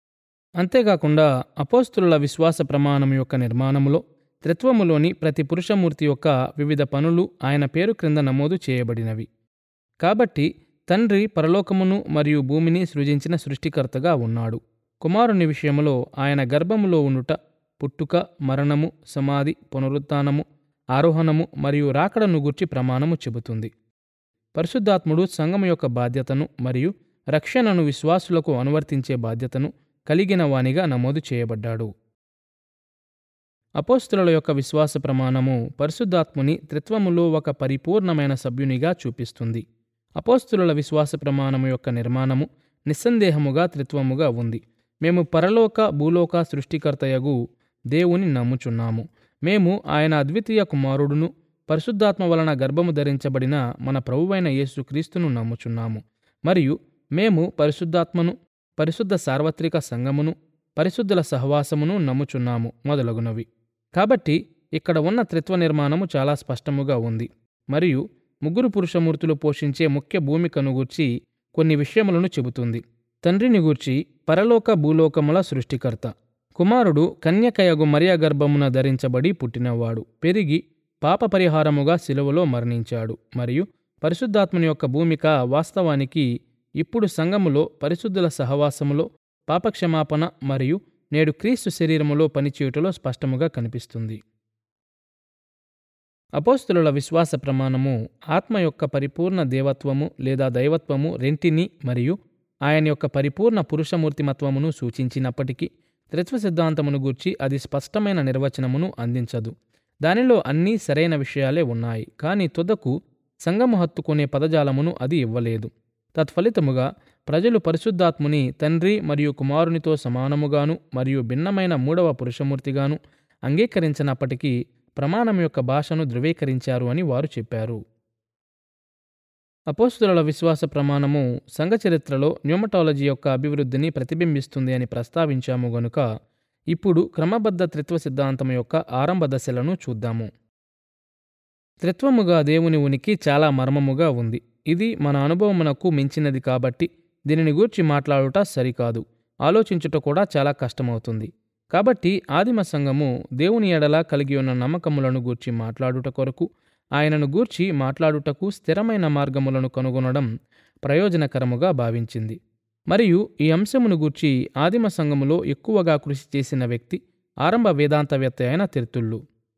అంతేకాకుండా అపోస్తుల విశ్వాస ప్రమాణం యొక్క నిర్మాణములో త్రిత్వములోని ప్రతి పురుషమూర్తి యొక్క వివిధ పనులు ఆయన పేరు క్రింద నమోదు చేయబడినవి కాబట్టి తండ్రి పరలోకమును మరియు భూమిని సృజించిన సృష్టికర్తగా ఉన్నాడు కుమారుని విషయములో ఆయన గర్భములో ఉండుట పుట్టుక మరణము సమాధి పునరుత్థానము ఆరోహణము మరియు రాకడను గూర్చి ప్రమాణము చెబుతుంది పరిశుద్ధాత్ముడు సంఘము యొక్క బాధ్యతను మరియు రక్షణను విశ్వాసులకు అనువర్తించే బాధ్యతను కలిగిన వానిగా నమోదు చేయబడ్డాడు అపోస్తుల యొక్క విశ్వాస ప్రమాణము పరిశుద్ధాత్ముని త్రిత్వములో ఒక పరిపూర్ణమైన సభ్యునిగా చూపిస్తుంది అపోస్తుల విశ్వాస ప్రమాణము యొక్క నిర్మాణము నిస్సందేహముగా త్రిత్వముగా ఉంది మేము పరలోక భూలోక సృష్టికర్తయగు దేవుని నమ్ముచున్నాము మేము ఆయన అద్వితీయ కుమారుడును పరిశుద్ధాత్మ వలన గర్భము ధరించబడిన మన ప్రభువైన యేసుక్రీస్తును నమ్ముచున్నాము మరియు మేము పరిశుద్ధాత్మను పరిశుద్ధ సార్వత్రిక సంఘమును పరిశుద్ధుల సహవాసమును నమ్ముచున్నాము మొదలగునవి కాబట్టి ఇక్కడ ఉన్న త్రిత్వ నిర్మాణము చాలా స్పష్టముగా ఉంది మరియు ముగ్గురు పురుషమూర్తులు పోషించే ముఖ్య భూమికను గూర్చి కొన్ని విషయములను చెబుతుంది తండ్రిని గూర్చి పరలోక భూలోకముల సృష్టికర్త కుమారుడు కన్యకయగు మరియ గర్భమున ధరించబడి పుట్టినవాడు పెరిగి పాప పరిహారముగా శిలువలో మరణించాడు మరియు పరిశుద్ధాత్మని యొక్క భూమిక వాస్తవానికి ఇప్పుడు సంఘములో పరిశుద్ధుల సహవాసములో పాపక్షమాపణ మరియు నేడు క్రీస్తు శరీరములో పనిచేయుటలో స్పష్టముగా కనిపిస్తుంది అపోస్తుల విశ్వాస ప్రమాణము ఆత్మ యొక్క పరిపూర్ణ దేవత్వము లేదా దైవత్వము రెంటిని మరియు ఆయన యొక్క పరిపూర్ణ పురుషమూర్తిమత్వమును సూచించినప్పటికీ త్రిత్వ సిద్ధాంతమును గూర్చి అది స్పష్టమైన నిర్వచనమును అందించదు దానిలో అన్నీ సరైన విషయాలే ఉన్నాయి కానీ తుదకు సంగము హత్తుకునే పదజాలమును అది ఇవ్వలేదు తత్ఫలితముగా ప్రజలు పరిశుద్ధాత్ముని తండ్రి మరియు కుమారునితో సమానముగాను మరియు భిన్నమైన మూడవ పురుషమూర్తిగాను అంగీకరించినప్పటికీ ప్రమాణం యొక్క భాషను ధృవీకరించారు అని వారు చెప్పారు అపోస్తుల విశ్వాస ప్రమాణము సంఘ చరిత్రలో న్యూమటాలజీ యొక్క అభివృద్ధిని ప్రతిబింబిస్తుంది అని ప్రస్తావించాము గనుక ఇప్పుడు క్రమబద్ధ త్రిత్వ సిద్ధాంతం యొక్క ఆరంభ దశలను చూద్దాము త్రిత్వముగా దేవుని ఉనికి చాలా మర్మముగా ఉంది ఇది మన అనుభవమునకు మించినది కాబట్టి దీనిని గూర్చి మాట్లాడుట సరికాదు ఆలోచించుట కూడా చాలా కష్టమవుతుంది కాబట్టి ఆదిమ సంఘము దేవుని ఎడల కలిగి ఉన్న నమ్మకములను గూర్చి మాట్లాడుట కొరకు ఆయనను గూర్చి మాట్లాడుటకు స్థిరమైన మార్గములను కనుగొనడం ప్రయోజనకరముగా భావించింది మరియు ఈ అంశమును గూర్చి ఆదిమ సంఘములో ఎక్కువగా కృషి చేసిన వ్యక్తి ఆరంభ వేదాంతవేత్త అయిన తెర్తుళ్ళు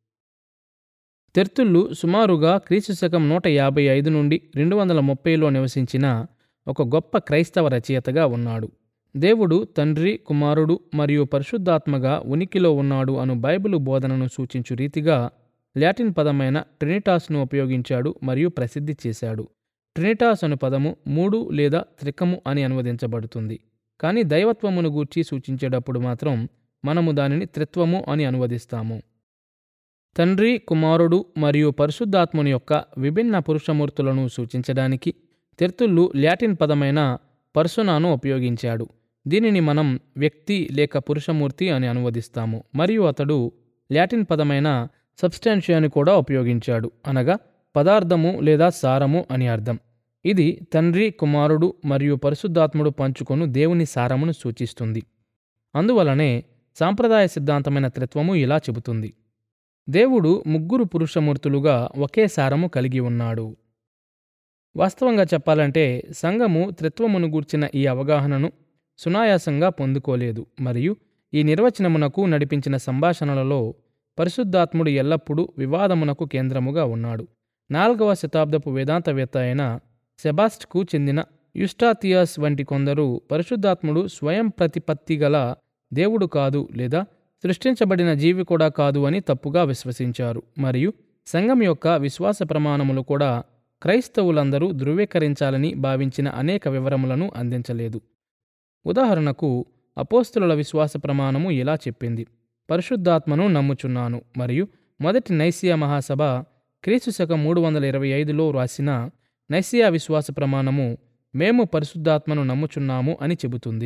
తెర్తుళ్ళు సుమారుగా క్రీస్తు శకం నూట యాభై ఐదు నుండి రెండు వందల ముప్పైలో నివసించిన ఒక గొప్ప క్రైస్తవ రచయితగా ఉన్నాడు దేవుడు తండ్రి కుమారుడు మరియు పరిశుద్ధాత్మగా ఉనికిలో ఉన్నాడు అను బైబిలు బోధనను సూచించు రీతిగా లాటిన్ పదమైన ట్రినిటాస్ను ఉపయోగించాడు మరియు ప్రసిద్ధి చేశాడు ట్రినిటాస్ అను పదము మూడు లేదా త్రికము అని అనువదించబడుతుంది కానీ దైవత్వమును గూర్చి సూచించేటప్పుడు మాత్రం మనము దానిని త్రిత్వము అని అనువదిస్తాము తండ్రి కుమారుడు మరియు పరిశుద్ధాత్ముని యొక్క విభిన్న పురుషమూర్తులను సూచించడానికి తెర్తుళ్ళు లాటిన్ పదమైన పర్సునాను ఉపయోగించాడు దీనిని మనం వ్యక్తి లేక పురుషమూర్తి అని అనువదిస్తాము మరియు అతడు లాటిన్ పదమైన సబ్స్టాన్షియాని కూడా ఉపయోగించాడు అనగా పదార్థము లేదా సారము అని అర్థం ఇది తండ్రి కుమారుడు మరియు పరిశుద్ధాత్ముడు పంచుకొను దేవుని సారమును సూచిస్తుంది అందువలనే సాంప్రదాయ సిద్ధాంతమైన త్రిత్వము ఇలా చెబుతుంది దేవుడు ముగ్గురు పురుషమూర్తులుగా ఒకే సారము కలిగి ఉన్నాడు వాస్తవంగా చెప్పాలంటే సంఘము త్రిత్వమును గూర్చిన ఈ అవగాహనను సునాయాసంగా పొందుకోలేదు మరియు ఈ నిర్వచనమునకు నడిపించిన సంభాషణలలో పరిశుద్ధాత్ముడు ఎల్లప్పుడూ వివాదమునకు కేంద్రముగా ఉన్నాడు నాల్గవ శతాబ్దపు వేదాంతవేత్త అయిన సెబాస్ట్కు చెందిన యుస్టాథియాస్ వంటి కొందరు పరిశుద్ధాత్ముడు స్వయం ప్రతిపత్తి గల దేవుడు కాదు లేదా సృష్టించబడిన జీవి కూడా కాదు అని తప్పుగా విశ్వసించారు మరియు సంఘం యొక్క విశ్వాస ప్రమాణములు కూడా క్రైస్తవులందరూ ధృవీకరించాలని భావించిన అనేక వివరములను అందించలేదు ఉదాహరణకు అపోస్తుల విశ్వాస ప్రమాణము ఇలా చెప్పింది పరిశుద్ధాత్మను నమ్ముచున్నాను మరియు మొదటి నైసియా మహాసభ క్రీస్తు శకం మూడు వందల ఇరవై ఐదులో రాసిన నైసియా విశ్వాస ప్రమాణము మేము పరిశుద్ధాత్మను నమ్ముచున్నాము అని చెబుతుంది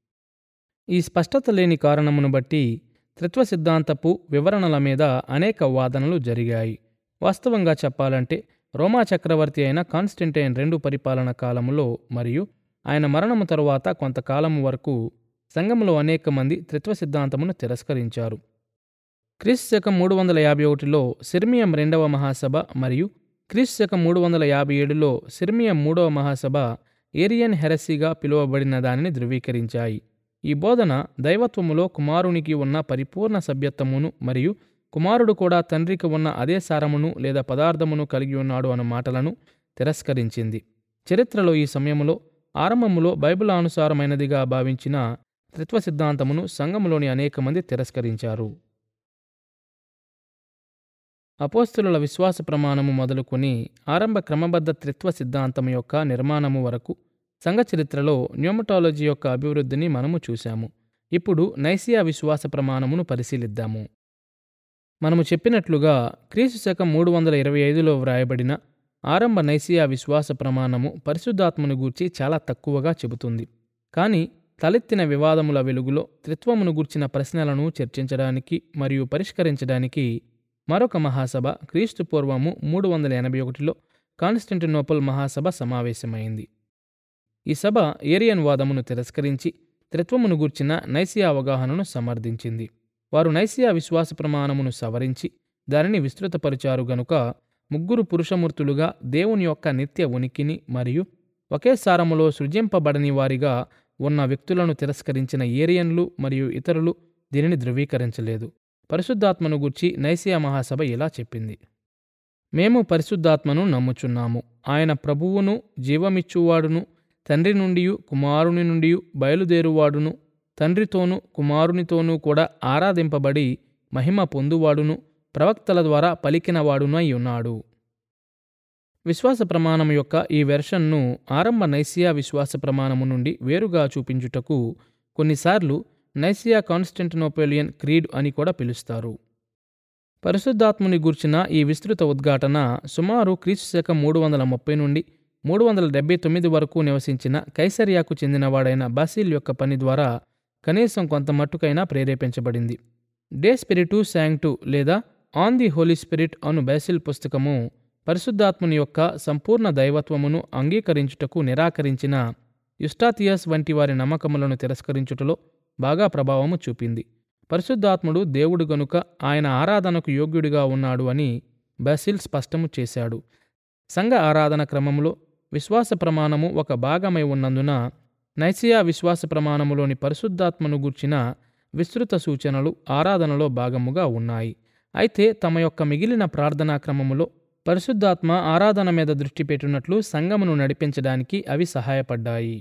ఈ స్పష్టత లేని కారణమును బట్టి త్రిత్వ సిద్ధాంతపు వివరణల మీద అనేక వాదనలు జరిగాయి వాస్తవంగా చెప్పాలంటే రోమా చక్రవర్తి అయిన కాన్స్టెంటైన్ రెండు పరిపాలన కాలములో మరియు ఆయన మరణము తరువాత కొంతకాలము వరకు సంఘంలో అనేక మంది త్రిత్వ సిద్ధాంతమును తిరస్కరించారు క్రీస్తు శకం మూడు వందల యాభై ఒకటిలో సిర్మియం రెండవ మహాసభ మరియు క్రీస్తు శకం మూడు వందల యాభై ఏడులో సిర్మియం మూడవ మహాసభ ఏరియన్ హెరసీగా పిలువబడిన దానిని ధృవీకరించాయి ఈ బోధన దైవత్వములో కుమారునికి ఉన్న పరిపూర్ణ సభ్యత్వమును మరియు కుమారుడు కూడా తండ్రికి ఉన్న అదే సారమును లేదా పదార్థమును కలిగి ఉన్నాడు అన్న మాటలను తిరస్కరించింది చరిత్రలో ఈ సమయంలో ఆరంభములో బైబిల్ అనుసారమైనదిగా భావించిన త్రిత్వ సిద్ధాంతమును సంఘములోని అనేక మంది తిరస్కరించారు అపోస్తుల విశ్వాస ప్రమాణము మొదలుకొని ఆరంభ క్రమబద్ధ త్రిత్వ సిద్ధాంతం యొక్క నిర్మాణము వరకు సంఘ చరిత్రలో న్యూమటాలజీ యొక్క అభివృద్ధిని మనము చూశాము ఇప్పుడు నైసియా విశ్వాస ప్రమాణమును పరిశీలిద్దాము మనము చెప్పినట్లుగా క్రీస్తు శకం మూడు వందల ఇరవై ఐదులో వ్రాయబడిన ఆరంభ నైసియా విశ్వాస ప్రమాణము పరిశుద్ధాత్మను గూర్చి చాలా తక్కువగా చెబుతుంది కానీ తలెత్తిన వివాదముల వెలుగులో త్రిత్వమును గూర్చిన ప్రశ్నలను చర్చించడానికి మరియు పరిష్కరించడానికి మరొక మహాసభ క్రీస్తు పూర్వము మూడు వందల ఎనభై ఒకటిలో కాన్స్టంటినోపల్ మహాసభ సమావేశమైంది ఈ సభ ఏరియన్ వాదమును తిరస్కరించి త్రిత్వమును గూర్చిన నైసియా అవగాహనను సమర్థించింది వారు నైసియా విశ్వాస ప్రమాణమును సవరించి దానిని విస్తృతపరిచారు గనుక ముగ్గురు పురుషమూర్తులుగా దేవుని యొక్క నిత్య ఉనికిని మరియు ఒకే సారములో సృజింపబడని వారిగా ఉన్న వ్యక్తులను తిరస్కరించిన ఏరియన్లు మరియు ఇతరులు దీనిని ధృవీకరించలేదు పరిశుద్ధాత్మను గూర్చి నైసియా మహాసభ ఇలా చెప్పింది మేము పరిశుద్ధాత్మను నమ్ముచున్నాము ఆయన ప్రభువును జీవమిచ్చువాడును తండ్రి నుండి కుమారుని నుండి బయలుదేరువాడును తండ్రితోనూ కుమారునితోనూ కూడా ఆరాధింపబడి మహిమ పొందువాడును ప్రవక్తల ద్వారా పలికినవాడునై ఉన్నాడు విశ్వాస ప్రమాణం యొక్క ఈ వెర్షన్ను ఆరంభ నైసియా విశ్వాస ప్రమాణము నుండి వేరుగా చూపించుటకు కొన్నిసార్లు నైసియా కాన్స్టెంటినోపేలియన్ క్రీడ్ అని కూడా పిలుస్తారు పరిశుద్ధాత్ముని గూర్చిన ఈ విస్తృత ఉద్ఘాటన సుమారు క్రీస్తు శకం మూడు వందల ముప్పై నుండి మూడు వందల డెబ్బై తొమ్మిది వరకు నివసించిన కైసరియాకు చెందినవాడైన బాసిల్ యొక్క పని ద్వారా కనీసం కొంత మట్టుకైనా ప్రేరేపించబడింది డే స్పిరిటు శాంక్టు లేదా ఆన్ ది హోలీ స్పిరిట్ అను బాసిల్ పుస్తకము పరిశుద్ధాత్ముని యొక్క సంపూర్ణ దైవత్వమును అంగీకరించుటకు నిరాకరించిన యుస్టాథియస్ వంటి వారి నమ్మకములను తిరస్కరించుటలో బాగా ప్రభావము చూపింది పరిశుద్ధాత్ముడు దేవుడు గనుక ఆయన ఆరాధనకు యోగ్యుడిగా ఉన్నాడు అని బసిల్ స్పష్టము చేశాడు సంఘ ఆరాధన క్రమంలో విశ్వాస ప్రమాణము ఒక భాగమై ఉన్నందున నైసియా విశ్వాస ప్రమాణములోని పరిశుద్ధాత్మను గూర్చిన విస్తృత సూచనలు ఆరాధనలో భాగముగా ఉన్నాయి అయితే తమ యొక్క మిగిలిన ప్రార్థనా క్రమములో పరిశుద్ధాత్మ ఆరాధన మీద దృష్టి పెట్టినట్లు సంఘమును నడిపించడానికి అవి సహాయపడ్డాయి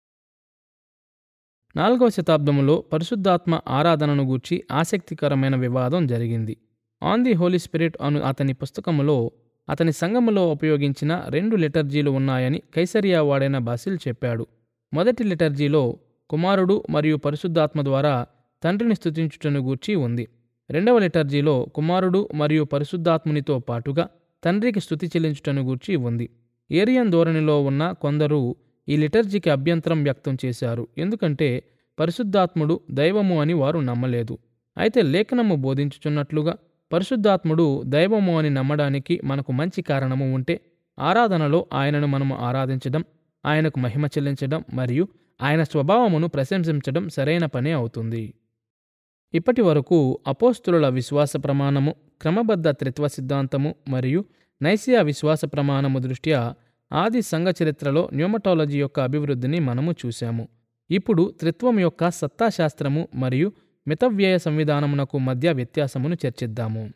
నాలుగవ శతాబ్దములో పరిశుద్ధాత్మ ఆరాధనను గూర్చి ఆసక్తికరమైన వివాదం జరిగింది ఆన్ ది హోలీ స్పిరిట్ అను అతని పుస్తకములో అతని సంఘములో ఉపయోగించిన రెండు లిటర్జీలు ఉన్నాయని కైసరియా వాడైన బాసిల్ చెప్పాడు మొదటి లిటర్జీలో కుమారుడు మరియు పరిశుద్ధాత్మ ద్వారా తండ్రిని స్తుతించుటను గూర్చి ఉంది రెండవ లిటర్జీలో కుమారుడు మరియు పరిశుద్ధాత్మునితో పాటుగా తండ్రికి స్తుతి చెల్లించుటను గూర్చి ఉంది ఏరియన్ ధోరణిలో ఉన్న కొందరు ఈ లిటర్జీకి అభ్యంతరం వ్యక్తం చేశారు ఎందుకంటే పరిశుద్ధాత్ముడు దైవము అని వారు నమ్మలేదు అయితే లేఖనము బోధించుచున్నట్లుగా పరిశుద్ధాత్ముడు దైవము అని నమ్మడానికి మనకు మంచి కారణము ఉంటే ఆరాధనలో ఆయనను మనము ఆరాధించడం ఆయనకు మహిమ చెల్లించడం మరియు ఆయన స్వభావమును ప్రశంసించడం సరైన పనే అవుతుంది ఇప్పటి వరకు అపోస్తుల విశ్వాస ప్రమాణము క్రమబద్ధ త్రిత్వ సిద్ధాంతము మరియు నైసియా విశ్వాస ప్రమాణము దృష్ట్యా ఆది సంఘ చరిత్రలో న్యూమటాలజీ యొక్క అభివృద్ధిని మనము చూశాము ఇప్పుడు త్రిత్వం యొక్క సత్తాశాస్త్రము మరియు మితవ్యయ సంవిధానమునకు మధ్య వ్యత్యాసమును చర్చిద్దాము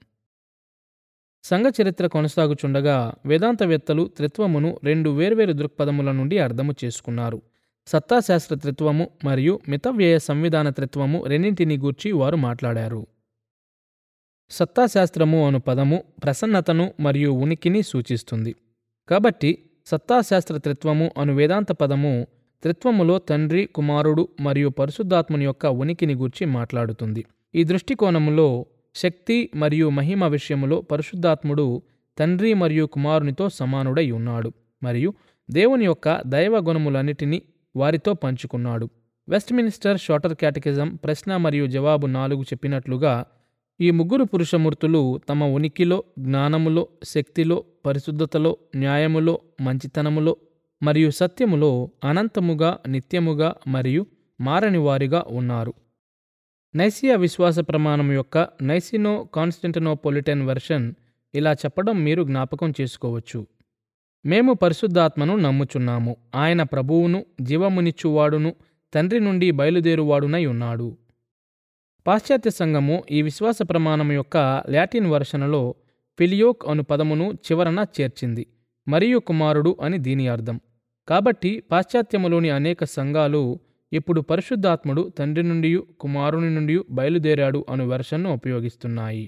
సంఘ చరిత్ర కొనసాగుచుండగా వేదాంతవేత్తలు త్రిత్వమును రెండు వేర్వేరు దృక్పథముల నుండి అర్థము చేసుకున్నారు సత్తాశాస్త్ర త్రిత్వము మరియు మితవ్యయ సంవిధాన త్రిత్వము రెండింటిని గూర్చి వారు మాట్లాడారు సత్తాశాస్త్రము అను పదము ప్రసన్నతను మరియు ఉనికిని సూచిస్తుంది కాబట్టి సత్తాశాస్త్ర త్రిత్వము అను వేదాంత పదము త్రిత్వములో తండ్రి కుమారుడు మరియు పరిశుద్ధాత్మని యొక్క ఉనికిని గూర్చి మాట్లాడుతుంది ఈ దృష్టికోణములో శక్తి మరియు మహిమ విషయములో పరిశుద్ధాత్ముడు తండ్రి మరియు కుమారునితో సమానుడై ఉన్నాడు మరియు దేవుని యొక్క దైవ గుణములన్నిటినీ వారితో పంచుకున్నాడు వెస్ట్మినిస్టర్ షార్టర్ క్యాటకిజం ప్రశ్న మరియు జవాబు నాలుగు చెప్పినట్లుగా ఈ ముగ్గురు పురుషమూర్తులు తమ ఉనికిలో జ్ఞానములో శక్తిలో పరిశుద్ధతలో న్యాయములో మంచితనములో మరియు సత్యములో అనంతముగా నిత్యముగా మరియు మారని వారిగా ఉన్నారు నైసియా విశ్వాస ప్రమాణం యొక్క నైసినో కాన్స్టెంటినోపొలిటన్ వెర్షన్ ఇలా చెప్పడం మీరు జ్ఞాపకం చేసుకోవచ్చు మేము పరిశుద్ధాత్మను నమ్ముచున్నాము ఆయన ప్రభువును జీవమునిచ్చువాడును తండ్రి నుండి బయలుదేరువాడునై ఉన్నాడు పాశ్చాత్య సంఘము ఈ విశ్వాస ప్రమాణం యొక్క లాటిన్ వర్షనలో ఫిలియోక్ అను పదమును చివరన చేర్చింది మరియు కుమారుడు అని దీని అర్థం కాబట్టి పాశ్చాత్యములోని అనేక సంఘాలు ఇప్పుడు పరిశుద్ధాత్ముడు తండ్రి నుండి కుమారుని నుండి బయలుదేరాడు అను వెర్షన్ను ఉపయోగిస్తున్నాయి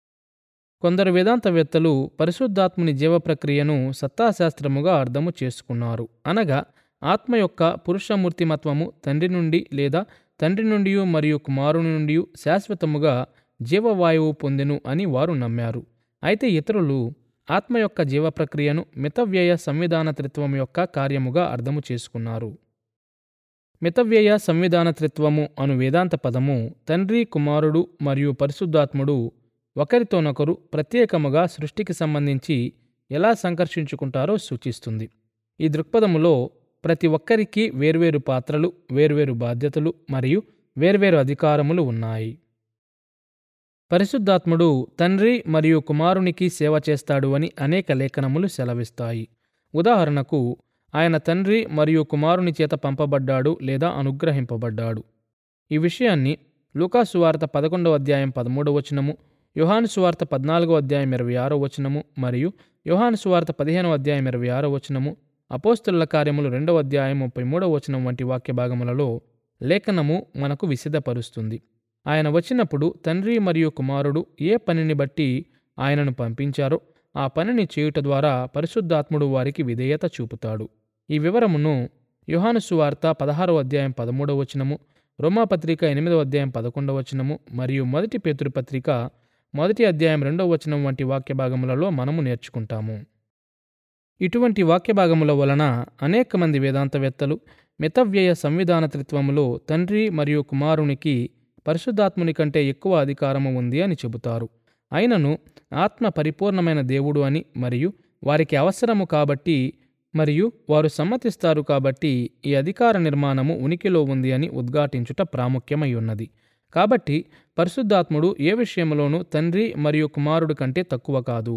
కొందరు వేదాంతవేత్తలు పరిశుద్ధాత్ముని జీవ ప్రక్రియను సత్తాశాస్త్రముగా అర్థము చేసుకున్నారు అనగా ఆత్మ యొక్క పురుషమూర్తిమత్వము తండ్రి నుండి లేదా తండ్రి నుండి మరియు కుమారుని నుండి శాశ్వతముగా జీవవాయువు పొందెను అని వారు నమ్మారు అయితే ఇతరులు ఆత్మ యొక్క జీవ ప్రక్రియను మితవ్యయ సంవిధానతృత్వం యొక్క కార్యముగా అర్థము చేసుకున్నారు మితవ్యయ సంవిధానతృత్వము అను వేదాంత పదము తండ్రి కుమారుడు మరియు పరిశుద్ధాత్ముడు ఒకరితోనొకరు ప్రత్యేకముగా సృష్టికి సంబంధించి ఎలా సంకర్షించుకుంటారో సూచిస్తుంది ఈ దృక్పథములో ప్రతి ఒక్కరికి వేర్వేరు పాత్రలు వేర్వేరు బాధ్యతలు మరియు వేర్వేరు అధికారములు ఉన్నాయి పరిశుద్ధాత్ముడు తండ్రి మరియు కుమారునికి సేవ చేస్తాడు అని అనేక లేఖనములు సెలవిస్తాయి ఉదాహరణకు ఆయన తండ్రి మరియు కుమారుని చేత పంపబడ్డాడు లేదా అనుగ్రహింపబడ్డాడు ఈ విషయాన్ని లూకాసు వార్త పదకొండవ అధ్యాయం పదమూడవ వచనము యోహాను సువార్త పద్నాలుగో అధ్యాయం ఇరవై ఆరో వచనము మరియు యోహాను సువార్త పదిహేనవ అధ్యాయం ఇరవై ఆరో వచనము అపోస్తుల కార్యములు రెండవ అధ్యాయం ముప్పై మూడవ వచనం వంటి వాక్య భాగములలో లేఖనము మనకు విసిదపరుస్తుంది ఆయన వచ్చినప్పుడు తండ్రి మరియు కుమారుడు ఏ పనిని బట్టి ఆయనను పంపించారో ఆ పనిని చేయుట ద్వారా పరిశుద్ధాత్ముడు వారికి విధేయత చూపుతాడు ఈ వివరమును యోహాను సువార్త పదహారవ అధ్యాయం పదమూడవ వచనము రోమాపత్రిక ఎనిమిదవ అధ్యాయం పదకొండవ వచనము మరియు మొదటి పేతురు పత్రిక మొదటి అధ్యాయం రెండవ వచనం వంటి వాక్య భాగములలో మనము నేర్చుకుంటాము ఇటువంటి వాక్య భాగముల వలన అనేక మంది వేదాంతవేత్తలు మితవ్యయ సంవిధానతృత్వములో తండ్రి మరియు కుమారునికి పరిశుద్ధాత్ముని కంటే ఎక్కువ అధికారము ఉంది అని చెబుతారు అయినను ఆత్మ పరిపూర్ణమైన దేవుడు అని మరియు వారికి అవసరము కాబట్టి మరియు వారు సమ్మతిస్తారు కాబట్టి ఈ అధికార నిర్మాణము ఉనికిలో ఉంది అని ఉద్ఘాటించుట ప్రాముఖ్యమై ఉన్నది కాబట్టి పరిశుద్ధాత్ముడు ఏ విషయంలోనూ తండ్రి మరియు కుమారుడు కంటే తక్కువ కాదు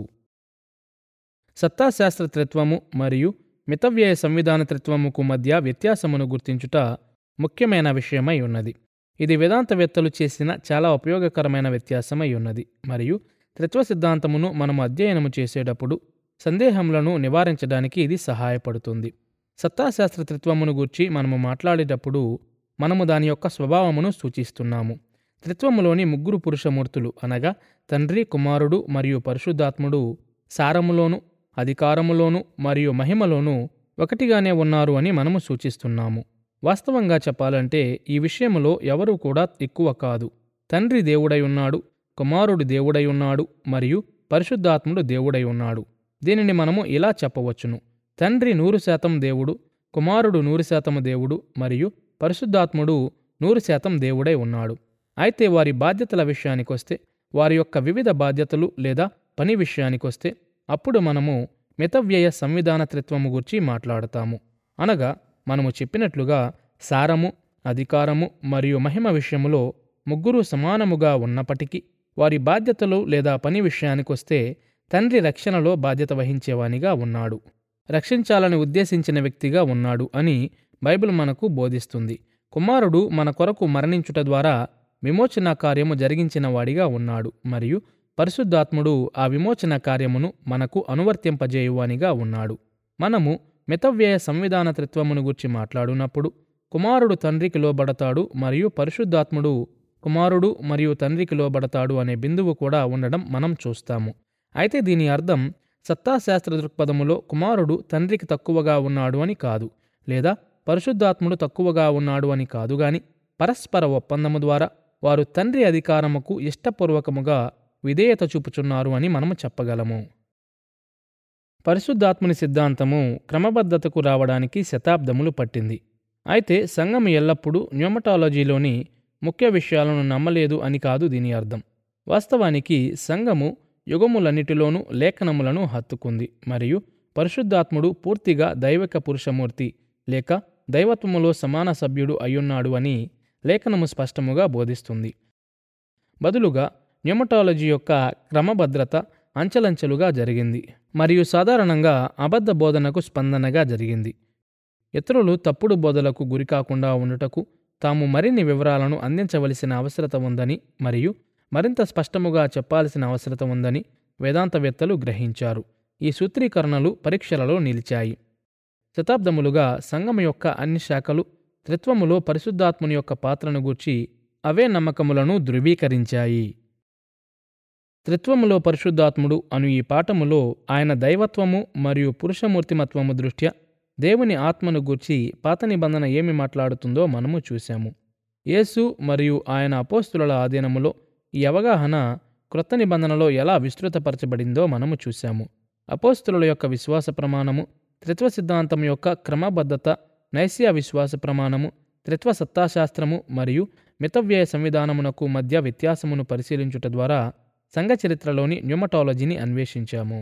సత్తాశాస్త్రతత్వము మరియు మితవ్యయ సంవిధానతత్వముకు మధ్య వ్యత్యాసమును గుర్తించుట ముఖ్యమైన విషయమై ఉన్నది ఇది వేదాంతవేత్తలు చేసిన చాలా ఉపయోగకరమైన వ్యత్యాసమై ఉన్నది మరియు త్రిత్వ సిద్ధాంతమును మనము అధ్యయనము చేసేటప్పుడు సందేహములను నివారించడానికి ఇది సహాయపడుతుంది సత్తాశాస్త్ర త్రిత్వమును గూర్చి మనము మాట్లాడేటప్పుడు మనము దాని యొక్క స్వభావమును సూచిస్తున్నాము త్రిత్వములోని ముగ్గురు పురుషమూర్తులు అనగా తండ్రి కుమారుడు మరియు పరిశుద్ధాత్ముడు సారములోను అధికారములోను మరియు మహిమలోను ఒకటిగానే ఉన్నారు అని మనము సూచిస్తున్నాము వాస్తవంగా చెప్పాలంటే ఈ విషయములో ఎవరూ కూడా ఎక్కువ కాదు తండ్రి దేవుడై ఉన్నాడు కుమారుడు దేవుడై ఉన్నాడు మరియు పరిశుద్ధాత్ముడు దేవుడై ఉన్నాడు దీనిని మనము ఇలా చెప్పవచ్చును తండ్రి నూరు శాతం దేవుడు కుమారుడు నూరు శాతము దేవుడు మరియు పరిశుద్ధాత్ముడు నూరు శాతం దేవుడై ఉన్నాడు అయితే వారి బాధ్యతల విషయానికొస్తే వారి యొక్క వివిధ బాధ్యతలు లేదా పని విషయానికొస్తే అప్పుడు మనము మితవ్యయ సంవిధానతృత్వము గురించి మాట్లాడతాము అనగా మనము చెప్పినట్లుగా సారము అధికారము మరియు మహిమ విషయములో ముగ్గురు సమానముగా ఉన్నప్పటికీ వారి బాధ్యతలు లేదా పని విషయానికొస్తే తండ్రి రక్షణలో బాధ్యత వహించేవానిగా ఉన్నాడు రక్షించాలని ఉద్దేశించిన వ్యక్తిగా ఉన్నాడు అని బైబిల్ మనకు బోధిస్తుంది కుమారుడు మన కొరకు మరణించుట ద్వారా విమోచన కార్యము జరిగించిన వాడిగా ఉన్నాడు మరియు పరిశుద్ధాత్ముడు ఆ విమోచన కార్యమును మనకు అనువర్తింపజేయువానిగా ఉన్నాడు మనము మితవ్యయ సంవిధాన త్రిత్వమును గురించి మాట్లాడునప్పుడు కుమారుడు తండ్రికి లోబడతాడు మరియు పరిశుద్ధాత్ముడు కుమారుడు మరియు తండ్రికి లోబడతాడు అనే బిందువు కూడా ఉండడం మనం చూస్తాము అయితే దీని అర్థం సత్తాశాస్త్ర దృక్పథములో కుమారుడు తండ్రికి తక్కువగా ఉన్నాడు అని కాదు లేదా పరిశుద్ధాత్ముడు తక్కువగా ఉన్నాడు అని కాదు గాని పరస్పర ఒప్పందము ద్వారా వారు తండ్రి అధికారముకు ఇష్టపూర్వకముగా విధేయత చూపుచున్నారు అని మనము చెప్పగలము పరిశుద్ధాత్ముని సిద్ధాంతము క్రమబద్ధతకు రావడానికి శతాబ్దములు పట్టింది అయితే సంఘం ఎల్లప్పుడూ న్యూమటాలజీలోని ముఖ్య విషయాలను నమ్మలేదు అని కాదు దీని అర్థం వాస్తవానికి సంఘము యుగములన్నిటిలోనూ లేఖనములను హత్తుకుంది మరియు పరిశుద్ధాత్ముడు పూర్తిగా దైవిక పురుషమూర్తి లేక దైవత్వములో సమాన సభ్యుడు అయ్యున్నాడు అని లేఖనము స్పష్టముగా బోధిస్తుంది బదులుగా న్యూమటాలజీ యొక్క క్రమభద్రత అంచెలంచెలుగా జరిగింది మరియు సాధారణంగా అబద్ధ బోధనకు స్పందనగా జరిగింది ఇతరులు తప్పుడు బోధలకు గురికాకుండా ఉండుటకు తాము మరిన్ని వివరాలను అందించవలసిన అవసరత ఉందని మరియు మరింత స్పష్టముగా చెప్పాల్సిన అవసరత ఉందని వేదాంతవేత్తలు గ్రహించారు ఈ సూత్రీకరణలు పరీక్షలలో నిలిచాయి శతాబ్దములుగా సంఘం యొక్క అన్ని శాఖలు త్రిత్వములో పరిశుద్ధాత్ముని యొక్క పాత్రను గూర్చి అవే నమ్మకములను ధృవీకరించాయి త్రిత్వములో పరిశుద్ధాత్ముడు అను ఈ పాఠములో ఆయన దైవత్వము మరియు పురుషమూర్తిమత్వము దృష్ట్యా దేవుని ఆత్మను గూర్చి పాత నిబంధన ఏమి మాట్లాడుతుందో మనము చూశాము యేసు మరియు ఆయన అపోస్తుల ఆధీనములో ఈ అవగాహన క్రొత్త నిబంధనలో ఎలా విస్తృతపరచబడిందో మనము చూశాము అపోస్తుల యొక్క విశ్వాస ప్రమాణము త్రిత్వ సిద్ధాంతం యొక్క క్రమబద్ధత నైసియా విశ్వాస ప్రమాణము త్రిత్వ సత్తాశాస్త్రము మరియు మితవ్యయ సంవిధానమునకు మధ్య వ్యత్యాసమును పరిశీలించుట ద్వారా సంఘ చరిత్రలోని న్యూమటాలజీని అన్వేషించాము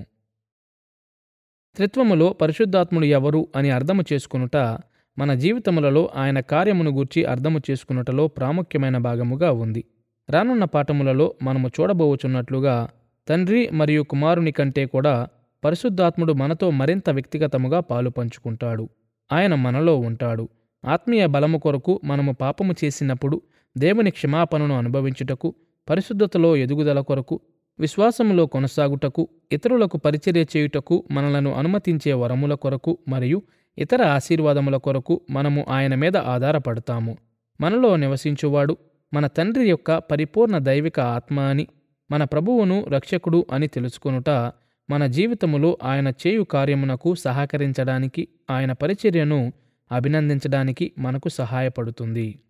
త్రిత్వములో పరిశుద్ధాత్ముడు ఎవరు అని అర్థము చేసుకునుట మన జీవితములలో ఆయన కార్యమును గూర్చి అర్థము చేసుకునుటలో ప్రాముఖ్యమైన భాగముగా ఉంది రానున్న పాఠములలో మనము చూడబోచున్నట్లుగా తండ్రి మరియు కుమారుని కంటే కూడా పరిశుద్ధాత్ముడు మనతో మరింత వ్యక్తిగతముగా పాలు పంచుకుంటాడు ఆయన మనలో ఉంటాడు ఆత్మీయ బలము కొరకు మనము పాపము చేసినప్పుడు దేవుని క్షమాపణను అనుభవించుటకు పరిశుద్ధతలో ఎదుగుదల కొరకు విశ్వాసములో కొనసాగుటకు ఇతరులకు పరిచర్య చేయుటకు మనలను అనుమతించే వరముల కొరకు మరియు ఇతర ఆశీర్వాదముల కొరకు మనము ఆయన మీద ఆధారపడతాము మనలో నివసించువాడు మన తండ్రి యొక్క పరిపూర్ణ దైవిక ఆత్మ అని మన ప్రభువును రక్షకుడు అని తెలుసుకొనుట మన జీవితములో ఆయన చేయు కార్యమునకు సహకరించడానికి ఆయన పరిచర్యను అభినందించడానికి మనకు సహాయపడుతుంది